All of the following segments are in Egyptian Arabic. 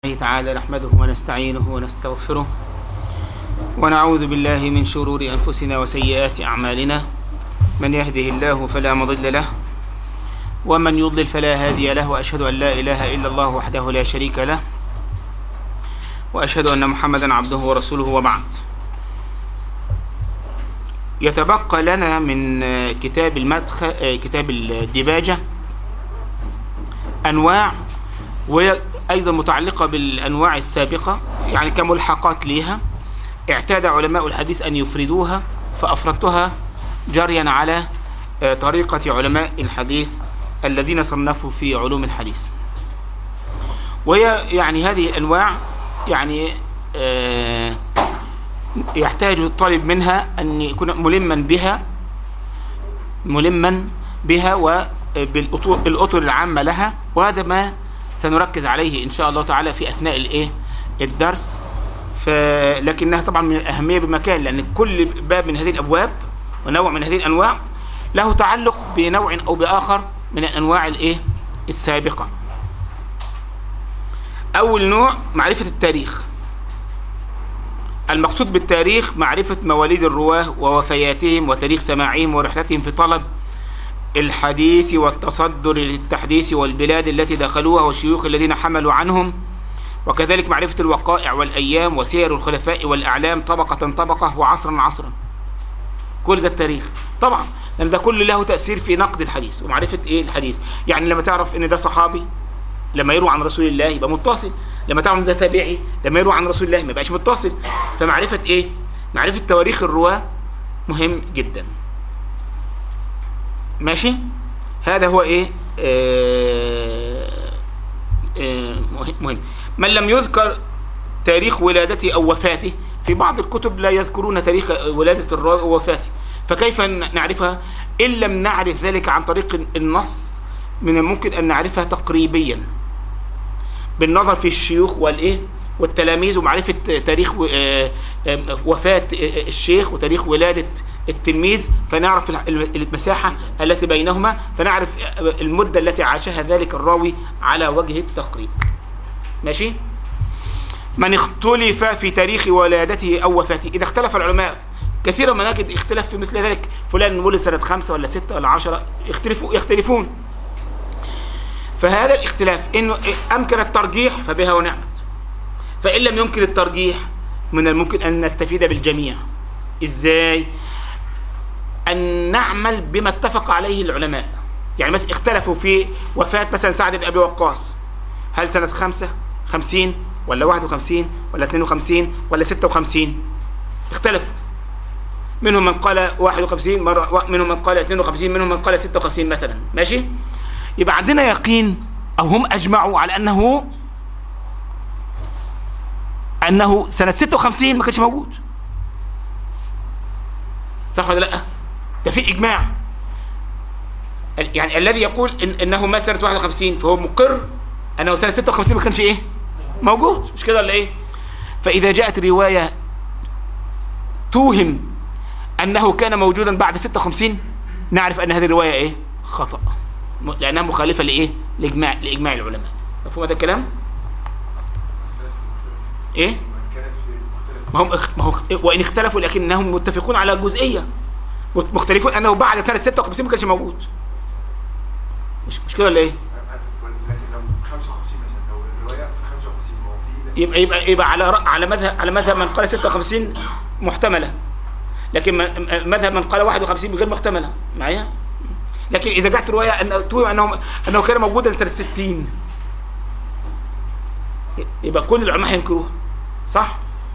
الله تعالى نحمده ونستعينه ونستغفره ونعوذ بالله من شرور أنفسنا وسيئات أعمالنا من يهده الله فلا مضل له ومن يضلل فلا هادي له وأشهد أن لا إله إلا الله وحده لا شريك له وأشهد أن محمدا عبده ورسوله وبعد يتبقى لنا من كتاب المدخل كتاب الدباجة أنواع وهي أيضا متعلقة بالأنواع السابقة يعني كملحقات ليها اعتاد علماء الحديث أن يفردوها فأفردتها جريا على طريقة علماء الحديث الذين صنفوا في علوم الحديث وهي يعني هذه الأنواع يعني يحتاج الطالب منها أن يكون ملما بها ملما بها وبالأطر العامة لها وهذا ما سنركز عليه إن شاء الله تعالى في أثناء الإيه الدرس لكنها طبعا من الأهمية بمكان لأن كل باب من هذه الأبواب ونوع من هذه الأنواع له تعلق بنوع أو بآخر من الأنواع الإيه السابقة أول نوع معرفة التاريخ المقصود بالتاريخ معرفة مواليد الرواه ووفياتهم وتاريخ سماعهم ورحلتهم في طلب الحديث والتصدر للتحديث والبلاد التي دخلوها والشيوخ الذين حملوا عنهم وكذلك معرفة الوقائع والأيام وسير الخلفاء والأعلام طبقة طبقة وعصرا عصرا كل ده التاريخ طبعا لأن ده كله له تأثير في نقد الحديث ومعرفة إيه الحديث يعني لما تعرف إن ده صحابي لما يروى عن رسول الله يبقى متصل لما تعرف إن ده تابعي لما يروى عن رسول الله ما يبقاش متصل فمعرفة إيه معرفة تواريخ الرواة مهم جدا ماشي هذا هو ايه آه آه مهم من لم يذكر تاريخ ولادته او وفاته في بعض الكتب لا يذكرون تاريخ ولادة الراوي ووفاته فكيف نعرفها ان لم نعرف ذلك عن طريق النص من الممكن ان نعرفها تقريبيا بالنظر في الشيوخ والايه والتلاميذ ومعرفة تاريخ وفاة الشيخ وتاريخ ولادة التلميذ فنعرف المساحة التي بينهما فنعرف المدة التي عاشها ذلك الراوي على وجه التقريب ماشي من اختلف في تاريخ ولادته أو وفاته إذا اختلف العلماء كثيرا ما نجد اختلاف في مثل ذلك فلان ولد سنة خمسة ولا ستة ولا عشرة يختلفوا يختلفون فهذا الاختلاف إنه أمكن الترجيح فبها ونعمت فإن لم يمكن الترجيح من الممكن أن نستفيد بالجميع إزاي؟ أن نعمل بما اتفق عليه العلماء يعني مثلا اختلفوا في وفاة مثلا سعد بن أبي وقاص هل سنة خمسة خمسين ولا واحد وخمسين ولا اثنين وخمسين ولا ستة وخمسين اختلفوا منهم من قال واحد وخمسين مرة منهم من قال اثنين وخمسين منهم من قال ستة وخمسين مثلا ماشي يبقى عندنا يقين أو هم أجمعوا على أنه أنه سنة ستة وخمسين ما كانش موجود صح ولا لأ ده في إجماع يعني الذي يقول إن إنه مات سنة 51 فهو مقر أنه سنة 56 ما كانش إيه موجود مش كده ولا إيه فإذا جاءت رواية توهم أنه كان موجودا بعد 56 نعرف أن هذه الرواية إيه خطأ لأنها مخالفة لإيه لإجماع لإجماع العلماء مفهوم هذا الكلام إيه ما هم ما هو وإن اختلفوا لكنهم متفقون على جزئية مختلفون انه بعد سنه 56 ما كانش موجود مش مش كده ولا ايه؟ يبقى يبقى يبقى على على مذهب على مذهب من قال 56 محتمله لكن مذهب من قال 51 غير محتمله معايا؟ لكن اذا جاءت روايه ان توهم انه انه كان موجودا سنه 60 يبقى كل العلماء هينكروها صح؟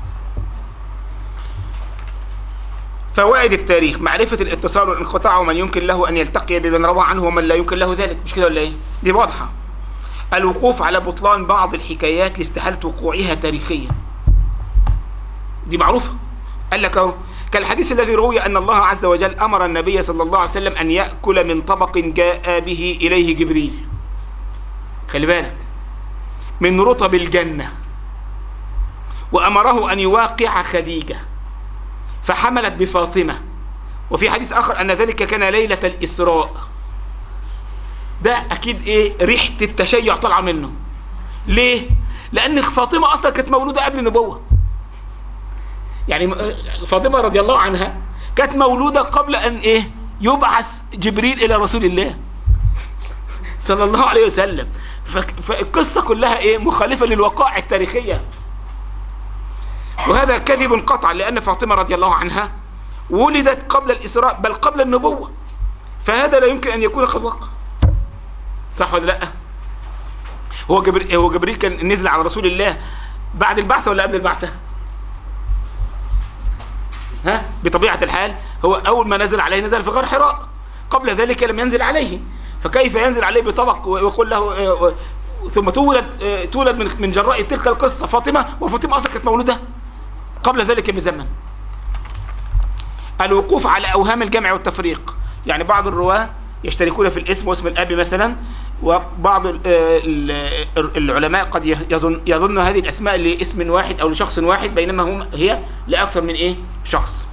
فوائد التاريخ معرفة الاتصال والانقطاع ومن يمكن له أن يلتقي بمن روى عنه ومن لا يمكن له ذلك مش كده ولا إيه؟ دي واضحة الوقوف على بطلان بعض الحكايات لاستحالة وقوعها تاريخيا دي معروفة قال لك اهو كالحديث الذي روي أن الله عز وجل أمر النبي صلى الله عليه وسلم أن يأكل من طبق جاء به إليه جبريل خلي بالك من رطب الجنة وأمره أن يواقع خديجة فحملت بفاطمة وفي حديث آخر أن ذلك كان ليلة الإسراء ده أكيد إيه ريحة التشيع طالعة منه ليه لان فاطمه اصلا كانت مولوده قبل النبوه يعني فاطمه رضي الله عنها كانت مولوده قبل ان ايه يبعث جبريل الى رسول الله صلى الله عليه وسلم فالقصه كلها ايه مخالفه للوقائع التاريخيه وهذا كذب قطعا لان فاطمه رضي الله عنها ولدت قبل الاسراء بل قبل النبوه فهذا لا يمكن ان يكون قد وقع صح ولا لا هو جبريل هو جبريل كان نزل على رسول الله بعد البعثه ولا قبل البعثه ها بطبيعه الحال هو اول ما نزل عليه نزل في غار حراء قبل ذلك لم ينزل عليه فكيف ينزل عليه بطبق ويقول له ثم تولد تولد من من جراء تلك القصه فاطمه وفاطمه اصلا كانت مولوده قبل ذلك بزمن الوقوف على اوهام الجمع والتفريق يعني بعض الرواه يشتركون في الاسم واسم الاب مثلا وبعض العلماء قد يظن يظن هذه الاسماء لاسم واحد او لشخص واحد بينما هم هي لاكثر من ايه شخص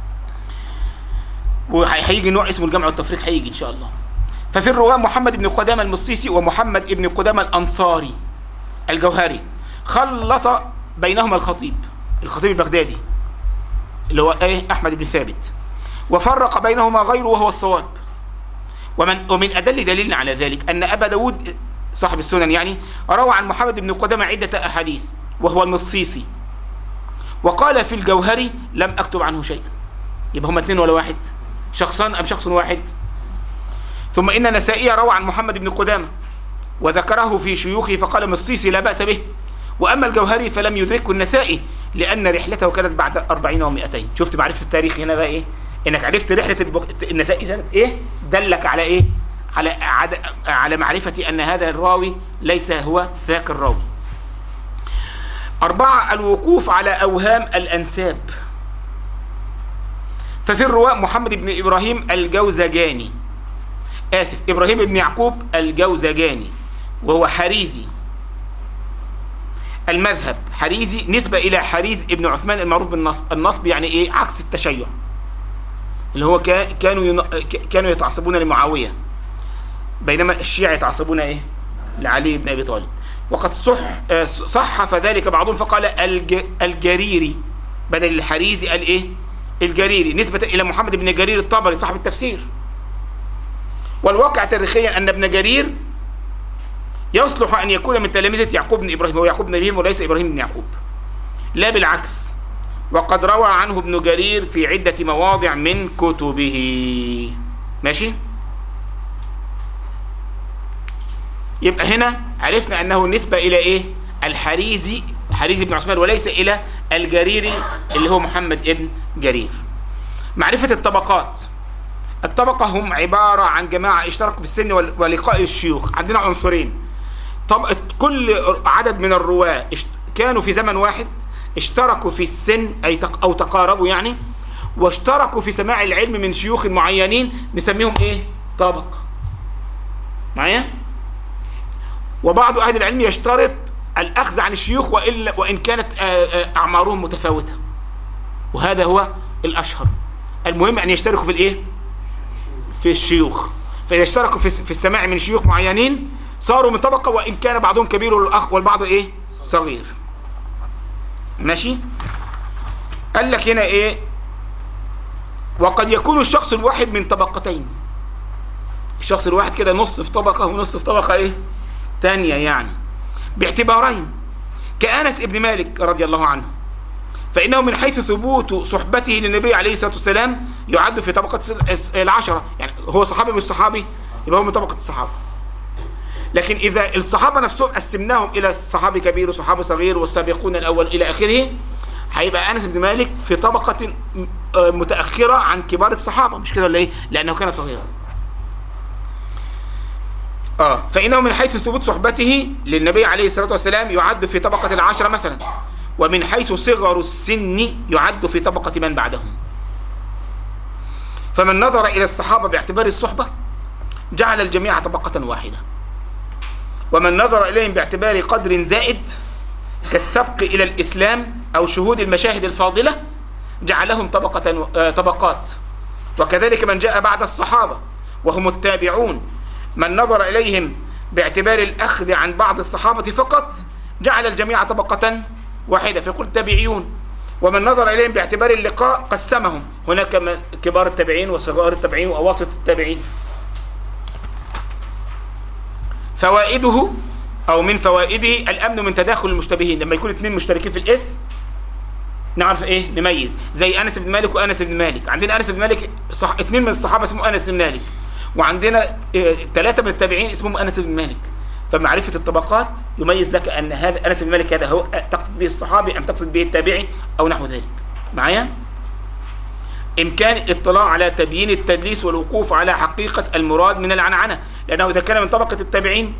وهيجي نوع اسمه الجمع والتفريق هيجي ان شاء الله ففي الرواه محمد بن قدامه المصيصي ومحمد بن قدامه الانصاري الجوهري خلط بينهما الخطيب الخطيب البغدادي اللي هو ايه احمد بن ثابت وفرق بينهما غيره وهو الصواب ومن ومن ادل دليل على ذلك ان ابا داود صاحب السنن يعني روى عن محمد بن قدامه عده احاديث وهو المصيصي وقال في الجوهري لم اكتب عنه شيئا يبقى هما اثنين ولا واحد شخصان ام شخص واحد ثم ان نسائي روى عن محمد بن قدامه وذكره في شيوخه فقال مصيصي لا باس به واما الجوهري فلم يدركه النسائي لان رحلته كانت بعد 40 و200 شفت معرفه التاريخ هنا بقى ايه انك عرفت رحله البخ... النسائي سنه ايه دلك على ايه على عد... على معرفه ان هذا الراوي ليس هو ذاك الراوي أربعة الوقوف على أوهام الأنساب ففي الرواء محمد بن إبراهيم الجوزجاني آسف إبراهيم بن يعقوب الجوزجاني وهو حريزي المذهب حريزي نسبة إلى حريز ابن عثمان المعروف بالنصب النصب يعني إيه عكس التشيع اللي هو كانوا ين... كانوا يتعصبون لمعاوية بينما الشيعة يتعصبون إيه لعلي بن أبي طالب وقد صح صحف ذلك بعضهم فقال الج... الجريري بدل الحريزي قال إيه الجريري نسبة إلى محمد بن جرير الطبري صاحب التفسير والواقع تاريخيا أن ابن جرير يصلح أن يكون من تلامذة يعقوب بن إبراهيم هو يعقوب بن إبراهيم وليس إبراهيم بن يعقوب لا بالعكس وقد روى عنه ابن جرير في عدة مواضع من كتبه ماشي يبقى هنا عرفنا أنه نسبة إلى إيه الحريزي حريزي بن عثمان وليس إلى الجريري اللي هو محمد ابن جرير معرفة الطبقات الطبقة هم عبارة عن جماعة اشتركوا في السن ولقاء الشيوخ عندنا عنصرين طبقة كل عدد من الرواة كانوا في زمن واحد اشتركوا في السن أي تق أو تقاربوا يعني واشتركوا في سماع العلم من شيوخ معينين نسميهم ايه طبق معايا وبعض أهل العلم يشترط الأخذ عن الشيوخ وإلا وإن كانت أعمارهم متفاوتة وهذا هو الأشهر المهم أن يشتركوا في الإيه في الشيوخ فإذا اشتركوا في في السماع من شيوخ معينين صاروا من طبقة وإن كان بعضهم كبير والأخ والبعض إيه صغير ماشي قال لك هنا إيه وقد يكون الشخص الواحد من طبقتين الشخص الواحد كده نص في طبقة ونص في طبقة إيه تانية يعني باعتبارين كأنس ابن مالك رضي الله عنه فإنه من حيث ثبوت صحبته للنبي عليه الصلاة والسلام يعد في طبقة العشرة يعني هو صحابي مش صحابي يبقى هو من طبقة الصحابة لكن إذا الصحابة نفسهم قسمناهم إلى صحابي كبير وصحابي صغير والسابقون الأول إلى آخره هيبقى أنس بن مالك في طبقة متأخرة عن كبار الصحابة مش كده ولا إيه؟ لأنه كان صغيرا آه فإنه من حيث ثبوت صحبته للنبي عليه الصلاة والسلام يعد في طبقة العشرة مثلا ومن حيث صغر السن يعد في طبقة من بعدهم فمن نظر إلى الصحابة باعتبار الصحبة جعل الجميع طبقة واحدة ومن نظر إليهم باعتبار قدر زائد كالسبق إلى الإسلام أو شهود المشاهد الفاضلة جعلهم طبقة طبقات وكذلك من جاء بعد الصحابة وهم التابعون من نظر إليهم باعتبار الأخذ عن بعض الصحابة فقط جعل الجميع طبقة واحدة فيقول التابعيون ومن نظر إليهم باعتبار اللقاء قسمهم هناك من كبار التابعين وصغار التابعين وأواسط التابعين فوائده أو من فوائده الأمن من تداخل المشتبهين لما يكون اثنين مشتركين في الاسم نعرف ايه نميز زي انس بن مالك وانس بن مالك عندنا انس بن مالك صح اثنين من الصحابه اسمه انس بن مالك وعندنا ثلاثه من التابعين اسمهم انس بن مالك فمعرفه الطبقات يميز لك ان هذا انس بن مالك هذا هو تقصد به الصحابي ام تقصد به التابعي او نحو ذلك معايا امكان الاطلاع على تبيين التدليس والوقوف على حقيقه المراد من العنعنه لانه اذا كان من طبقه التابعين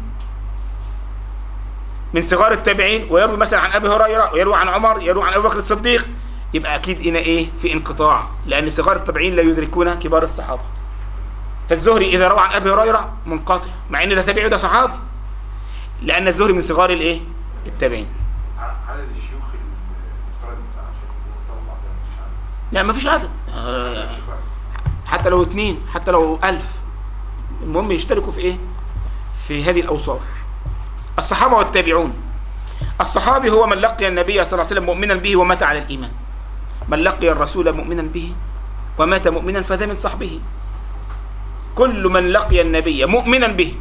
من صغار التابعين ويروي مثلا عن ابي هريره ويروي عن عمر يروي عن ابي بكر الصديق يبقى اكيد هنا ايه في انقطاع لان صغار التابعين لا يدركون كبار الصحابه فالزهري اذا روى عن ابي هريره منقطع مع ان ده تابعي وده صحابي لان الزهري من صغار الايه التابعين عدد الشيوخ المفترض بتاع عشان مرتبط على مفيش عدد لا ما فيش عدد آه، مفيش فرق. حتى لو اتنين حتى لو ألف المهم يشتركوا في ايه في هذه الأوصاف الصحابة والتابعون الصحابي هو من لقي النبي صلى الله عليه وسلم مؤمنا به ومات على الإيمان من لقي الرسول مؤمنا به ومات مؤمنا فذا من صحبه كل من لقي النبي مؤمنا به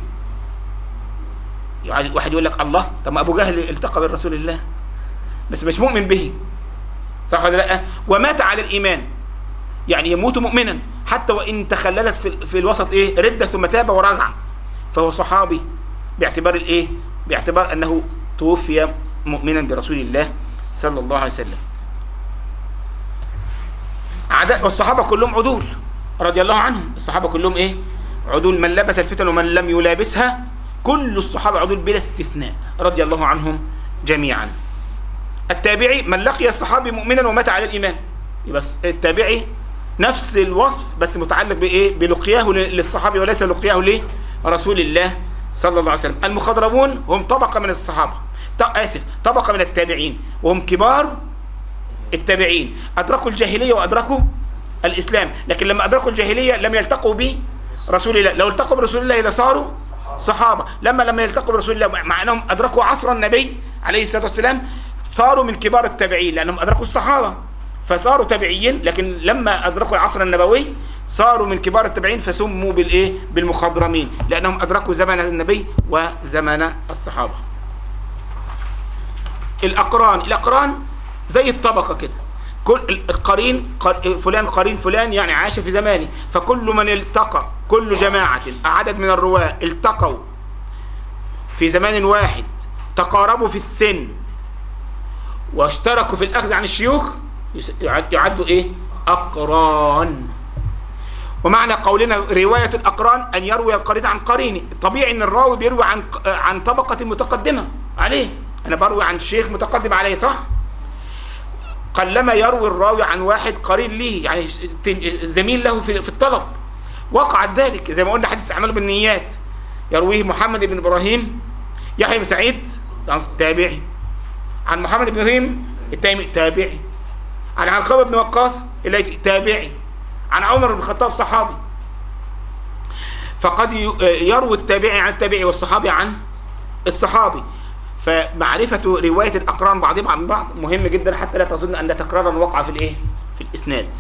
يعني واحد يقول لك الله طب ما أبو جهل التقى برسول الله بس مش مؤمن به صح ولا لا ومات على الإيمان يعني يموت مؤمنا حتى وان تخللت في, في الوسط ايه رده ثم تاب ورجع فهو صحابي باعتبار الايه باعتبار انه توفي مؤمنا برسول الله صلى الله عليه وسلم عداء والصحابه كلهم عدول رضي الله عنهم الصحابه كلهم ايه عدول من لبس الفتن ومن لم يلابسها كل الصحابه عدول بلا استثناء رضي الله عنهم جميعا التابعي من لقي الصحابي مؤمنا ومات على الايمان يبقى التابعي نفس الوصف بس متعلق بايه بلقياه للصحابي وليس لقياه لرسول الله صلى الله عليه وسلم المخضرمون هم طبقه من الصحابه ط- اسف طبقه من التابعين وهم كبار التابعين ادركوا الجاهليه وادركوا الاسلام لكن لما ادركوا الجاهليه لم يلتقوا برسول الله لو التقوا برسول الله لصاروا صحابه لما لم يلتقوا برسول الله مع انهم ادركوا عصر النبي عليه الصلاه والسلام صاروا من كبار التابعين لانهم ادركوا الصحابه فصاروا تابعيين لكن لما ادركوا العصر النبوي صاروا من كبار التابعين فسموا بالايه بالمخضرمين لانهم ادركوا زمن النبي وزمن الصحابه الاقران الاقران زي الطبقه كده كل القرين قر- فلان قرين فلان يعني عاش في زمانه فكل من التقى كل جماعه عدد من الرواه التقوا في زمان واحد تقاربوا في السن واشتركوا في الاخذ عن الشيوخ يس- يعد- يعدوا ايه اقران ومعنى قولنا روايه الاقران ان يروي القرين عن قرينه طبيعي ان الراوي بيروي عن ق- عن طبقه متقدمه عليه انا بروي عن شيخ متقدم عليه صح قلما يروي الراوي عن واحد قرين ليه يعني ش- ت- زميل له في في الطلب وقعت ذلك زي ما قلنا حديث اعمال بالنيات يرويه محمد بن ابراهيم يحيى بن سعيد تابعي عن محمد بن ابراهيم التيمي تابعي عن علقمه بن وقاص الليثي تابعي عن عمر بن الخطاب صحابي فقد ي- يروي التابعي عن التابعي والصحابي عن الصحابي فمعرفة رواية الأقران بعضهم عن بعض مهم جدا حتى لا تظن أن تكرارا وقع في الإيه؟ في الإسناد.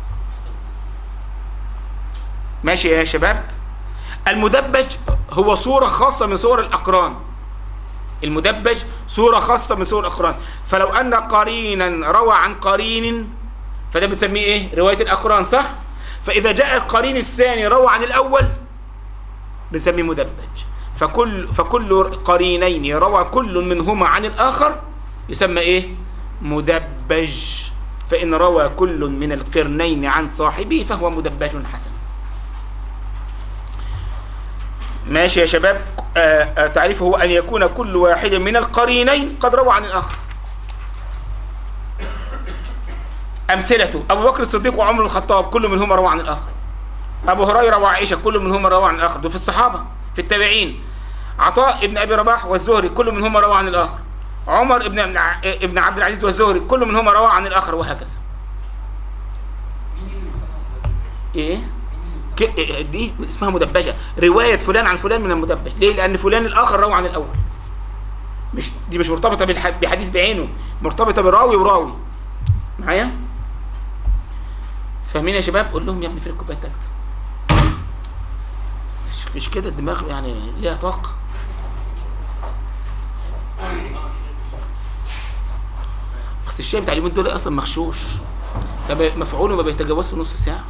ماشي يا شباب؟ المدبج هو صورة خاصة من صور الأقران. المدبج صورة خاصة من صور الأقران، فلو أن قرينا روى عن قرين فده بنسميه إيه؟ رواية الأقران صح؟ فإذا جاء القرين الثاني روى عن الأول بنسميه مدبج فكل فكل قرينين روى كل منهما عن الآخر يسمى إيه؟ مدبج فإن روى كل من القرنين عن صاحبه فهو مدبج حسن ماشي يا شباب آه آه تعريفه هو أن يكون كل واحد من القرينين قد روى عن الآخر أمثلته أبو بكر الصديق وعمر بن الخطاب كل منهما روى عن الآخر أبو هريرة وعائشة كل منهما روى عن الآخر دول في الصحابة في التابعين عطاء ابن أبي رباح والزهري كل منهما روى عن الآخر عمر ابن ابن عبد العزيز والزهري كل منهما روى عن الآخر وهكذا إيه؟ ك- إيه دي اسمها مدبجة رواية فلان عن فلان من المدبج ليه؟ لأن فلان الآخر روى عن الأول مش دي مش مرتبطه بالح- بحديث بعينه مرتبطه براوي وراوي معايا فاهمين يا شباب قول لهم يا ابني فين الكوبايه الثالثه مش, مش كده الدماغ يعني ليها طاقه اصل الشاي بتاع اليومين دول اصلا مغشوش فمفعوله ما بيتجاوزش نص ساعه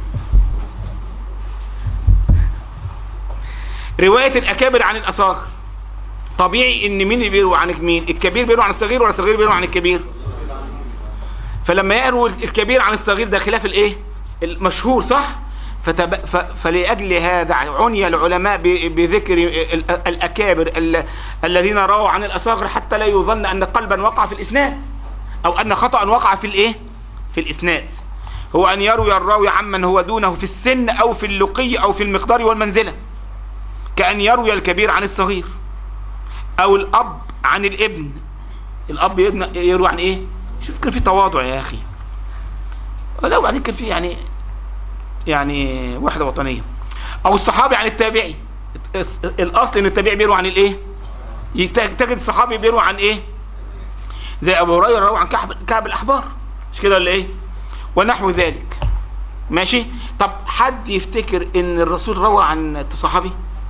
روايه الاكابر عن الاصاغر طبيعي ان مين اللي بيروي عن مين الكبير بيروي عن الصغير ولا الصغير بيروي عن الكبير فلما يروي الكبير عن الصغير ده خلاف الايه المشهور صح فتب... ف... فلأجل هذا عني العلماء ب... بذكر ال... الأكابر ال... الذين رووا عن الأصاغر حتى لا يظن أن قلبا وقع في الإسناد أو أن خطأ وقع في الإيه في الإسناد هو أن يروي الراوي عمن هو دونه في السن أو في اللقي أو في المقدار والمنزلة كأن يروي الكبير عن الصغير أو الأب عن الابن الأب يبن- يروي عن إيه شوف كان في تواضع يا أخي لا وبعدين كان في يعني يعني وحدة وطنية أو الصحابي عن التابعي الأصل إن التابعي بيروي عن الإيه يت- تجد الصحابي بيروي عن إيه زي أبو هريرة روى عن كعب كعب الأحبار مش كده ولا إيه ونحو ذلك ماشي طب حد يفتكر ان الرسول روى عن صحابي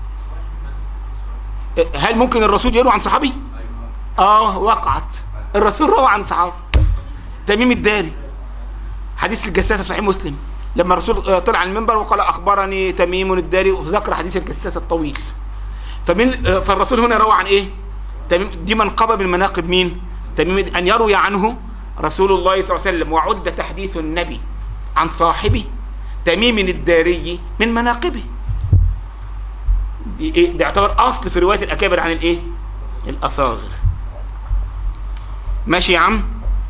هل ممكن الرسول يروي عن صحابي اه وقعت الرسول روى عن صحابي تميم الداري حديث الجساسه في صحيح مسلم لما الرسول آه، طلع على المنبر وقال اخبرني تميم الداري وذكر حديث الجساسه الطويل فمن آه، فالرسول هنا روى عن ايه تميم دي منقبه من مناقب مين تميم الد- ان يروي عنه رسول الله صلى الله عليه وسلم وعد تحديث النبي عن صاحبه تميم الداري من مناقبه دي ايه ده يعتبر اصل في روايه الاكابر عن الايه الاصاغر ماشي يا عم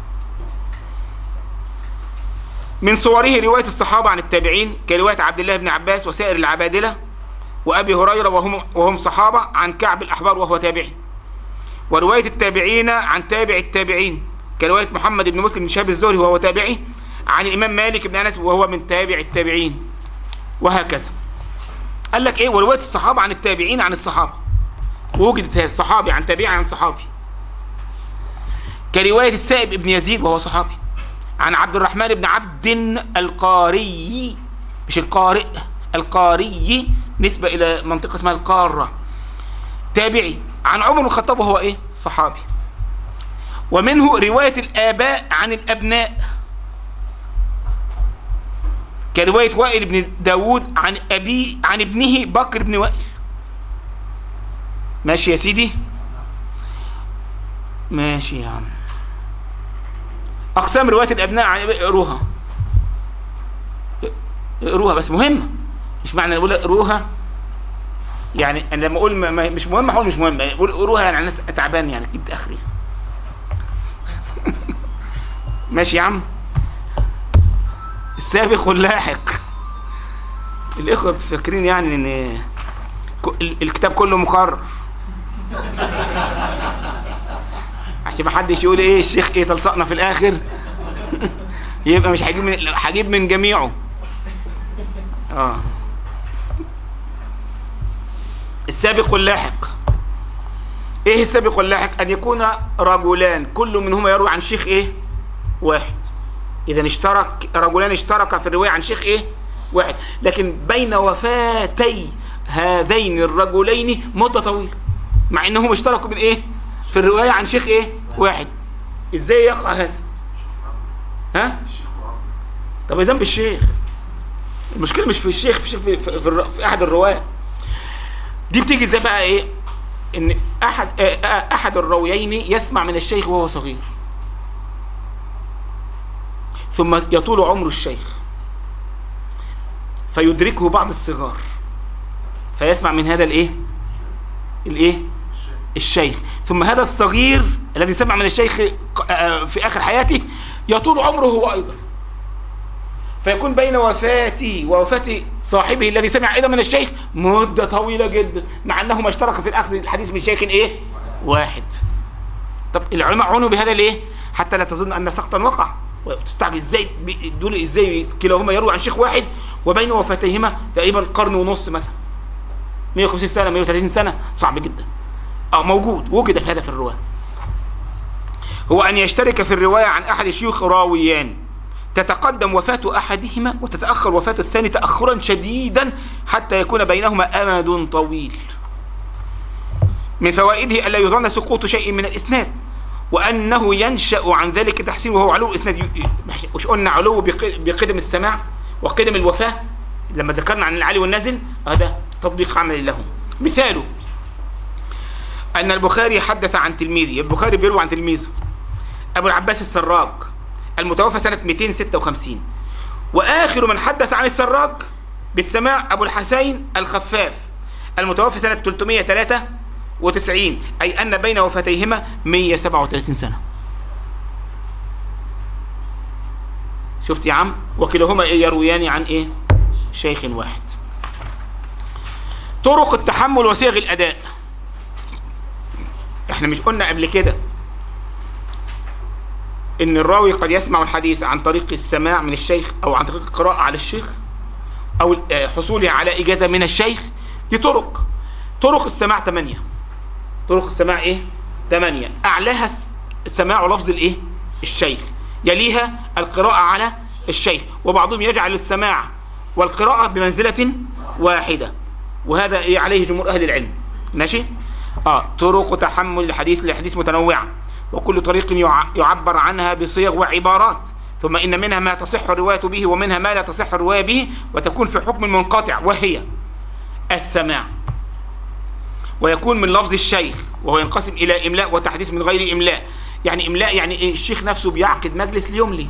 من صوره روايه الصحابه عن التابعين كروايه عبد الله بن عباس وسائر العبادله وابي هريره وهم وهم صحابه عن كعب الاحبار وهو تابعي وروايه التابعين عن تابع التابعين كروايه محمد بن مسلم بن شهاب الزهري وهو تابعي عن الامام مالك بن انس وهو من تابع التابعين وهكذا قال لك ايه وروايه الصحابه عن التابعين عن الصحابه ووجدت هذا الصحابي عن تابعي عن صحابي كروايه السائب ابن يزيد وهو صحابي عن عبد الرحمن بن عبد القاري مش القارئ القاري نسبه الى منطقه اسمها القاره تابعي عن عمر بن الخطاب وهو ايه صحابي ومنه روايه الاباء عن الابناء كرواية وائل بن داود عن أبي عن ابنه بكر بن وائل ماشي يا سيدي ماشي يا عم أقسام رواية الأبناء عن اقروها اقروها بس مهمة مش معنى نقول اقروها يعني أنا لما أقول ما- ما- مش مهمة هقول مش مهمة أقول اقروها يعني أنا تعبان يعني جبت آخري ماشي يا عم السابق واللاحق الاخوه فاكرين يعني ان ك- ال- الكتاب كله مقرر عشان ما حدش يقول ايه الشيخ ايه تلصقنا في الاخر يبقى مش هجيب من هجيب من جميعه اه السابق واللاحق ايه السابق واللاحق ان يكون رجلان كل منهما يروي عن شيخ ايه واحد اذا اشترك رجلان اشتركا في الروايه عن شيخ ايه واحد لكن بين وفاتي هذين الرجلين مده طويله مع انهم اشتركوا من ايه في الروايه عن شيخ ايه واحد ازاي يقع هذا ها طب ذنب الشيخ المشكله مش في الشيخ في, في, في, في, الر- في احد الرواه دي بتيجي ازاي بقى ايه ان احد آه، آه، احد الراويين يسمع من الشيخ وهو صغير ثم يطول عمر الشيخ فيدركه بعض الصغار فيسمع من هذا الايه الايه الشيخ ثم هذا الصغير الذي سمع من الشيخ ق- آه، في اخر حياته يطول عمره هو ايضا فيكون بين وفاتي ووفاة صاحبه الذي سمع ايضا من الشيخ مدة طويلة جدا مع انهما اشتركوا في الاخذ الحديث من شيخ ايه واحد طب العلماء عنوا بهذا ليه حتى لا تظن ان سقطا وقع وتستعجل ازاي بي- دول ازاي كلاهما يروي عن شيخ واحد وبين وفاتيهما تقريبا قرن ونص مثلا 150 سنه 130 سنه صعب جدا اه موجود وجد في هذا في الروايه هو ان يشترك في الروايه عن احد الشيوخ راويان تتقدم وفاة أحدهما وتتأخر وفاة الثاني تأخرا شديدا حتى يكون بينهما أمد طويل من فوائده ألا يظن سقوط شيء من الإسناد وأنه ينشأ عن ذلك تحسين وهو علو الإسناد ي- مش قلنا علو بق- بقدم السماع وقدم الوفاة لما ذكرنا عن العالي والنازل هذا تطبيق عملي له مثاله أن البخاري حدث عن تلميذه البخاري بيروي عن تلميذه أبو العباس السراج المتوفى سنة 256 وآخر من حدث عن السراج بالسماع أبو الحسين الخفاف المتوفى سنة 393 أي أن بين وفاتيهما 137 سنة شفت يا عم وكلاهما إيه يرويان عن إيه شيخ واحد طرق التحمل وصيغ الأداء احنا مش قلنا قبل كده ان الراوي قد يسمع الحديث عن طريق السماع من الشيخ او عن طريق القراءة على الشيخ او آه، حصوله على اجازة من الشيخ دي طرق طرق السماع ثمانية طرق السماع ايه ثمانية اعلاها س- سماع لفظ الايه الشيخ يليها القراءة على الشيخ وبعضهم يجعل السماع والقراءة بمنزلة واحدة وهذا إيه عليه جمهور أهل العلم ماشي اه طرق تحمل الحديث لحديث متنوعة وكل طريق يع- يعبر عنها بصيغ وعبارات ثم إن منها ما تصح الرواية به ومنها ما لا تصح الرواية به وتكون في حكم منقطع وهي السماع ويكون من لفظ الشيخ وهو ينقسم إلى إملاء وتحديث من غير إملاء يعني إملاء يعني إيه الشيخ نفسه بيعقد مجلس ليملي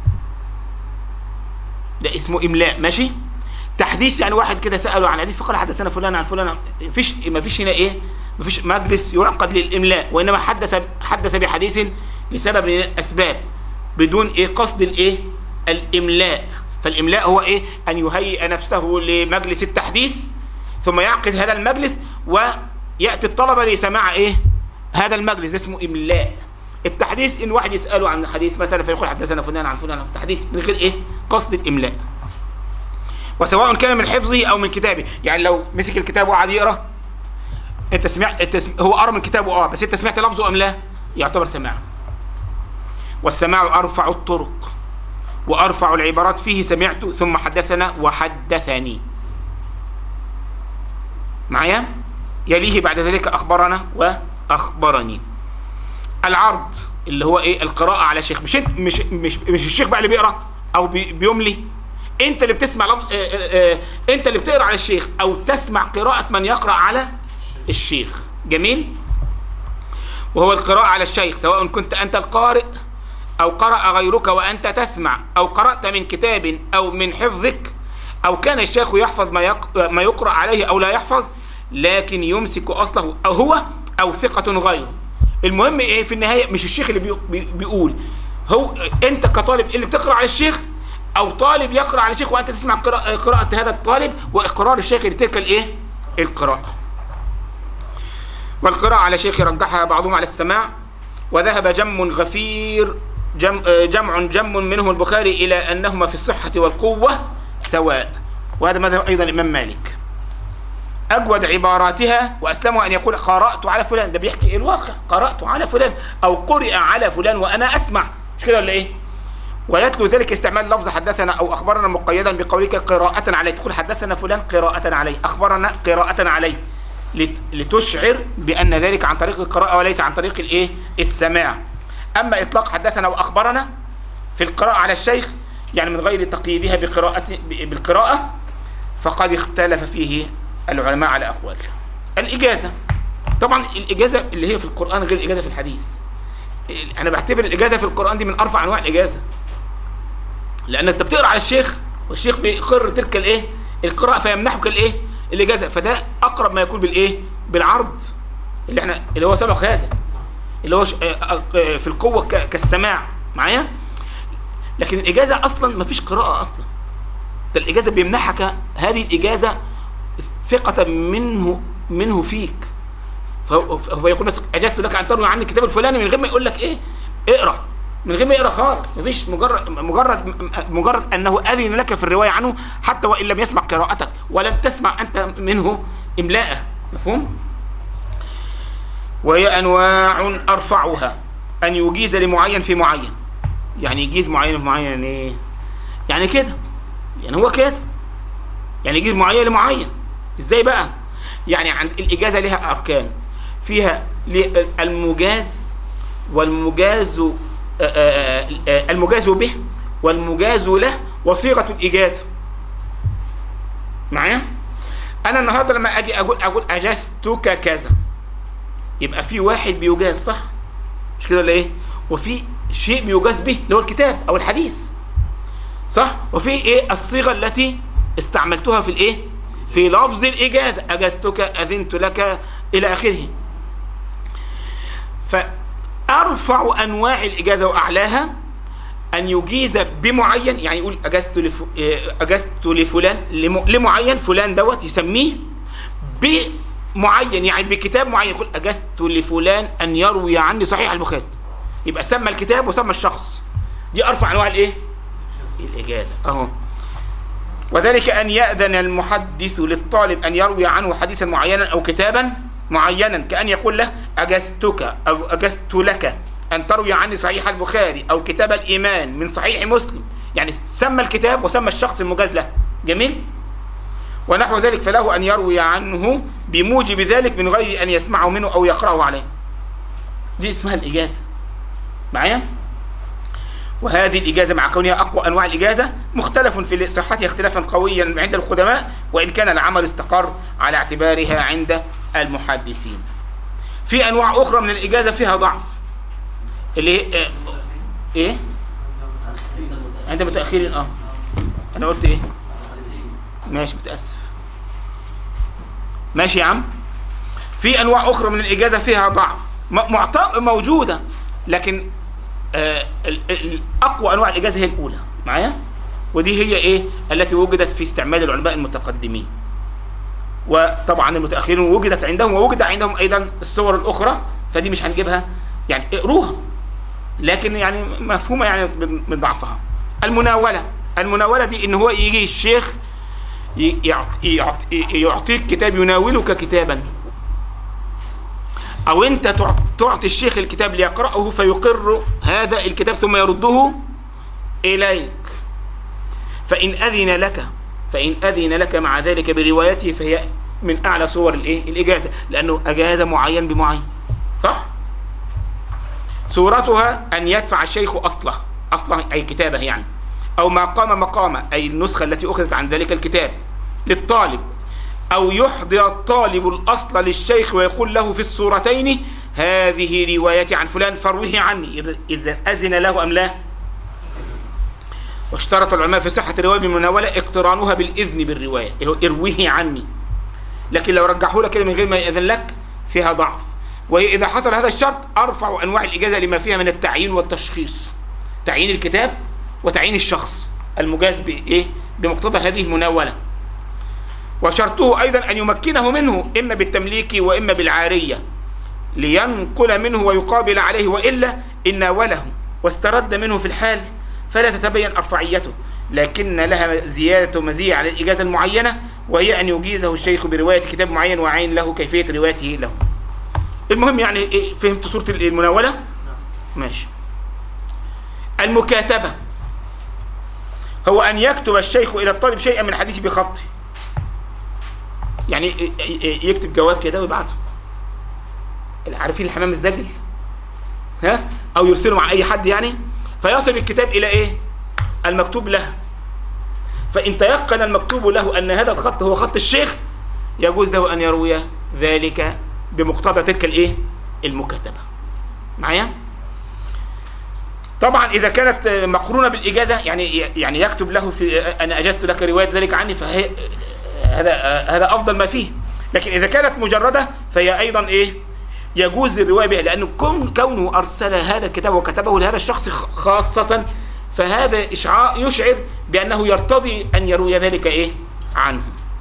ده اسمه إملاء ماشي تحديث يعني واحد كده سأله عن حديث فقال حدثنا فلان عن فلان مفيش مفيش هنا إيه مفيش مجلس يعقد للإملاء وإنما حدث حدث بحديث لسبب من الأسباب بدون إيه قصد الإيه الإملاء فالإملاء هو إيه أن يهيئ نفسه لمجلس التحديث ثم يعقد هذا المجلس ويأتي الطلبة لسماع إيه هذا المجلس ده اسمه إملاء التحديث إن واحد يسأله عن حديث مثلا فيقول حدثنا فلان عن فلان عن تحديث من غير إيه قصد الإملاء وسواء كان من حفظه أو من كتابه يعني لو مسك الكتاب وقعد يقرأ انت سمعت انت سم... هو قرا من كتابه اه بس انت سمعت لفظه ام لا يعتبر سماع والسماع ارفع الطرق وارفع العبارات فيه سمعت ثم حدثنا وحدثني معايا يليه بعد ذلك اخبرنا واخبرني العرض اللي هو ايه القراءه على الشيخ مش انت- مش مش مش الشيخ بقى اللي بيقرا او بي بيملي انت اللي بتسمع لفظ اه اه اه انت اللي بتقرا على الشيخ او تسمع قراءه من يقرا على الشيخ جميل وهو القراءة على الشيخ سواء كنت أنت القارئ أو قرأ غيرك وأنت تسمع أو قرأت من كتاب أو من حفظك أو كان الشيخ يحفظ ما, يق... ما يقرأ عليه أو لا يحفظ لكن يمسك أصله أو هو أو ثقة غيره المهم إيه في النهاية مش الشيخ اللي بي... بي... بيقول هو أنت كطالب اللي بتقرأ على الشيخ أو طالب يقرأ على الشيخ وأنت تسمع قراءة, قراءة هذا الطالب وإقرار الشيخ لتلك الإيه القراءة والقراءة على شيخ رجحها بعضهم على السماع وذهب جم غفير جم آه، جمع جم منهم البخاري إلى أنهما في الصحة والقوة سواء وهذا مذهب أيضا الإمام مالك أجود عباراتها وأسلمها أن يقول قرأت على فلان ده بيحكي إيه الواقع قرأت على فلان أو قرئ على فلان وأنا أسمع مش كده ولا إيه ويتلو ذلك استعمال لفظ حدثنا او اخبرنا مقيدا بقولك قراءة عليه تقول حدثنا فلان قراءة عليه اخبرنا قراءة عليه لت- لتشعر بان ذلك عن طريق القراءة وليس عن طريق الايه السماع اما اطلاق حدثنا واخبرنا في القراءة على الشيخ يعني من غير تقييدها بقراءة ب- بالقراءة فقد اختلف فيه العلماء على اقوال الاجازة طبعا الاجازة اللي هي في القرآن غير الاجازة في الحديث انا بعتبر الاجازة في القرآن دي من ارفع انواع الاجازة لان انت بتقرا على الشيخ والشيخ بيقر تلك الايه القراءه فيمنحك الايه الاجازه فده اقرب ما يكون بالايه بالعرض اللي احنا اللي هو سبق هذا اللي هو ش- آه، آه، آه، في القوه ك- كالسماع معايا لكن الاجازه اصلا ما فيش قراءه اصلا ده الاجازه بيمنحك هذه الاجازه ثقه منه منه فيك فهو فهو يقول بس اجزت لك ان تروي عني الكتاب الفلاني من غير ما يقول لك ايه اقرا من غير ما يقرا خالص مفيش مجرد مجرد مجرد انه اذن لك في الروايه عنه حتى وان لم يسمع قراءتك ولم تسمع انت منه املاءه مفهوم وهي أنواع أرفعها أن يجيز لمعين في معين يعني يجيز معين في معين يعني إيه؟ يعني كده يعني هو كده يعني يجيز معين لمعين ازاي بقى يعني عند الإجازة لها أركان فيها ل- المجاز والمجاز آه، آه، آه، المجاز به والمجاز له وصيغة الإجازة معايا أنا النهاردة لما أجي أقول أقول أجزتك كذا يبقى في واحد بيجاز صح مش كده ولا إيه وفي شيء بيجاز به اللي هو الكتاب أو الحديث صح وفي إيه الصيغة التي استعملتها في الإيه في لفظ الإجازة أجزتك أذنت لك إلى آخره فأرفع أنواع الإجازة وأعلاها أن يجيز بمعين يعني يقول أجزت لف... إيه، أجزت لفلان لم... لمعين فلان دوت يسميه بمعين يعني بكتاب معين يقول أجزت لفلان أن يروي عني صحيح البخاري يبقى سمى الكتاب وسمى الشخص دي أرفع أنواع الإيه؟ الإجازة أهو وذلك أن يأذن المحدث للطالب أن يروي عنه حديثا معينا أو كتابا معينا كأن يقول له أجزتك أو أجزت لك أن تروي عني صحيح البخاري أو كتاب الإيمان من صحيح مسلم يعني سمى الكتاب وسمى الشخص المجاز له جميل ونحو ذلك فله أن يروي عنه بموجب ذلك من غير أن يسمعه منه أو يقرأه عليه دي اسمها الإجازة معايا وهذه الإجازة مع كونها أقوى أنواع الإجازة مختلف في صحتها اختلافا قويا عند القدماء وإن كان العمل استقر على اعتبارها عند المحدثين في أنواع أخرى من الإجازة فيها ضعف اللي هي آه، إيه عند متأخرين آه أنا قلت إيه ماشي متأسف ماشي يا عم في أنواع أخرى من الإجازة فيها ضعف م- معطاء موجودة لكن آه، ال- ال- اقوى انواع الاجازه هي الاولى معايا ودي هي ايه التي وجدت في استعمال العلماء المتقدمين وطبعا المتاخرين وجدت عندهم ووجد عندهم ايضا الصور الاخرى فدي مش هنجيبها يعني اقروها لكن يعني مفهومه يعني من من ضعفها المناوله المناوله دي ان هو يجي الشيخ ي- يعط- يعط- يعطيك كتاب يناولك كتابا او انت تعط- تعطي الشيخ الكتاب ليقرأه فيقر هذا الكتاب ثم يرده اليك فان اذن لك فان اذن لك مع ذلك بروايته فهي من اعلى صور الايه الاجازه لانه اجاز معين بمعين صح صورتها ان يدفع الشيخ اصله اصله اي كتابه يعني او ما قام مقامه اي النسخه التي اخذت عن ذلك الكتاب للطالب أو يحضر الطالب الأصل للشيخ ويقول له في الصورتين هذه روايتي عن فلان فروه عني إذ- إذا أذن له أم لا واشترط العلماء في صحة الرواية بالمناولة اقترانها بالإذن بالرواية إيه هو اروه عني لكن لو رجحوا لك كده من غير ما يأذن لك فيها ضعف وهي إذا حصل هذا الشرط أرفع أنواع الإجازة لما فيها من التعيين والتشخيص تعيين الكتاب وتعيين الشخص المجاز بإيه بمقتضى هذه المناولة وشرطه أيضا أن يمكنه منه إما بالتمليك وإما بالعارية لينقل منه ويقابل عليه وإلا إن ناوله واسترد منه في الحال فلا تتبين أرفعيته لكن لها زيادة مزية على الإجازة المعينة وهي أن يجيزه الشيخ برواية كتاب معين وعين له كيفية روايته له المهم يعني إيه فهمت صورة المناولة ماشي المكاتبة هو أن يكتب الشيخ إلى الطالب شيئا من الحديث بخطه يعني ي- ي- يكتب جواب كده ويبعته عارفين الحمام الزاجل ها او يرسله مع اي حد يعني فيصل الكتاب الى ايه المكتوب له فان تيقن المكتوب له ان هذا الخط هو خط الشيخ يجوز له ان يروي ذلك بمقتضى تلك الايه المكاتبه معايا طبعا اذا كانت مقرونه بالاجازه يعني يعني يكتب له في انا اجزت لك روايه ذلك عني فهي هذا هذا افضل ما فيه لكن اذا كانت مجرده فهي ايضا ايه يجوز الروايه بها لانه كون كونه ارسل هذا الكتاب وكتبه لهذا الشخص خ- خاصه فهذا اشعاع يشعر بانه يرتضي ان يروي ذلك ايه عنه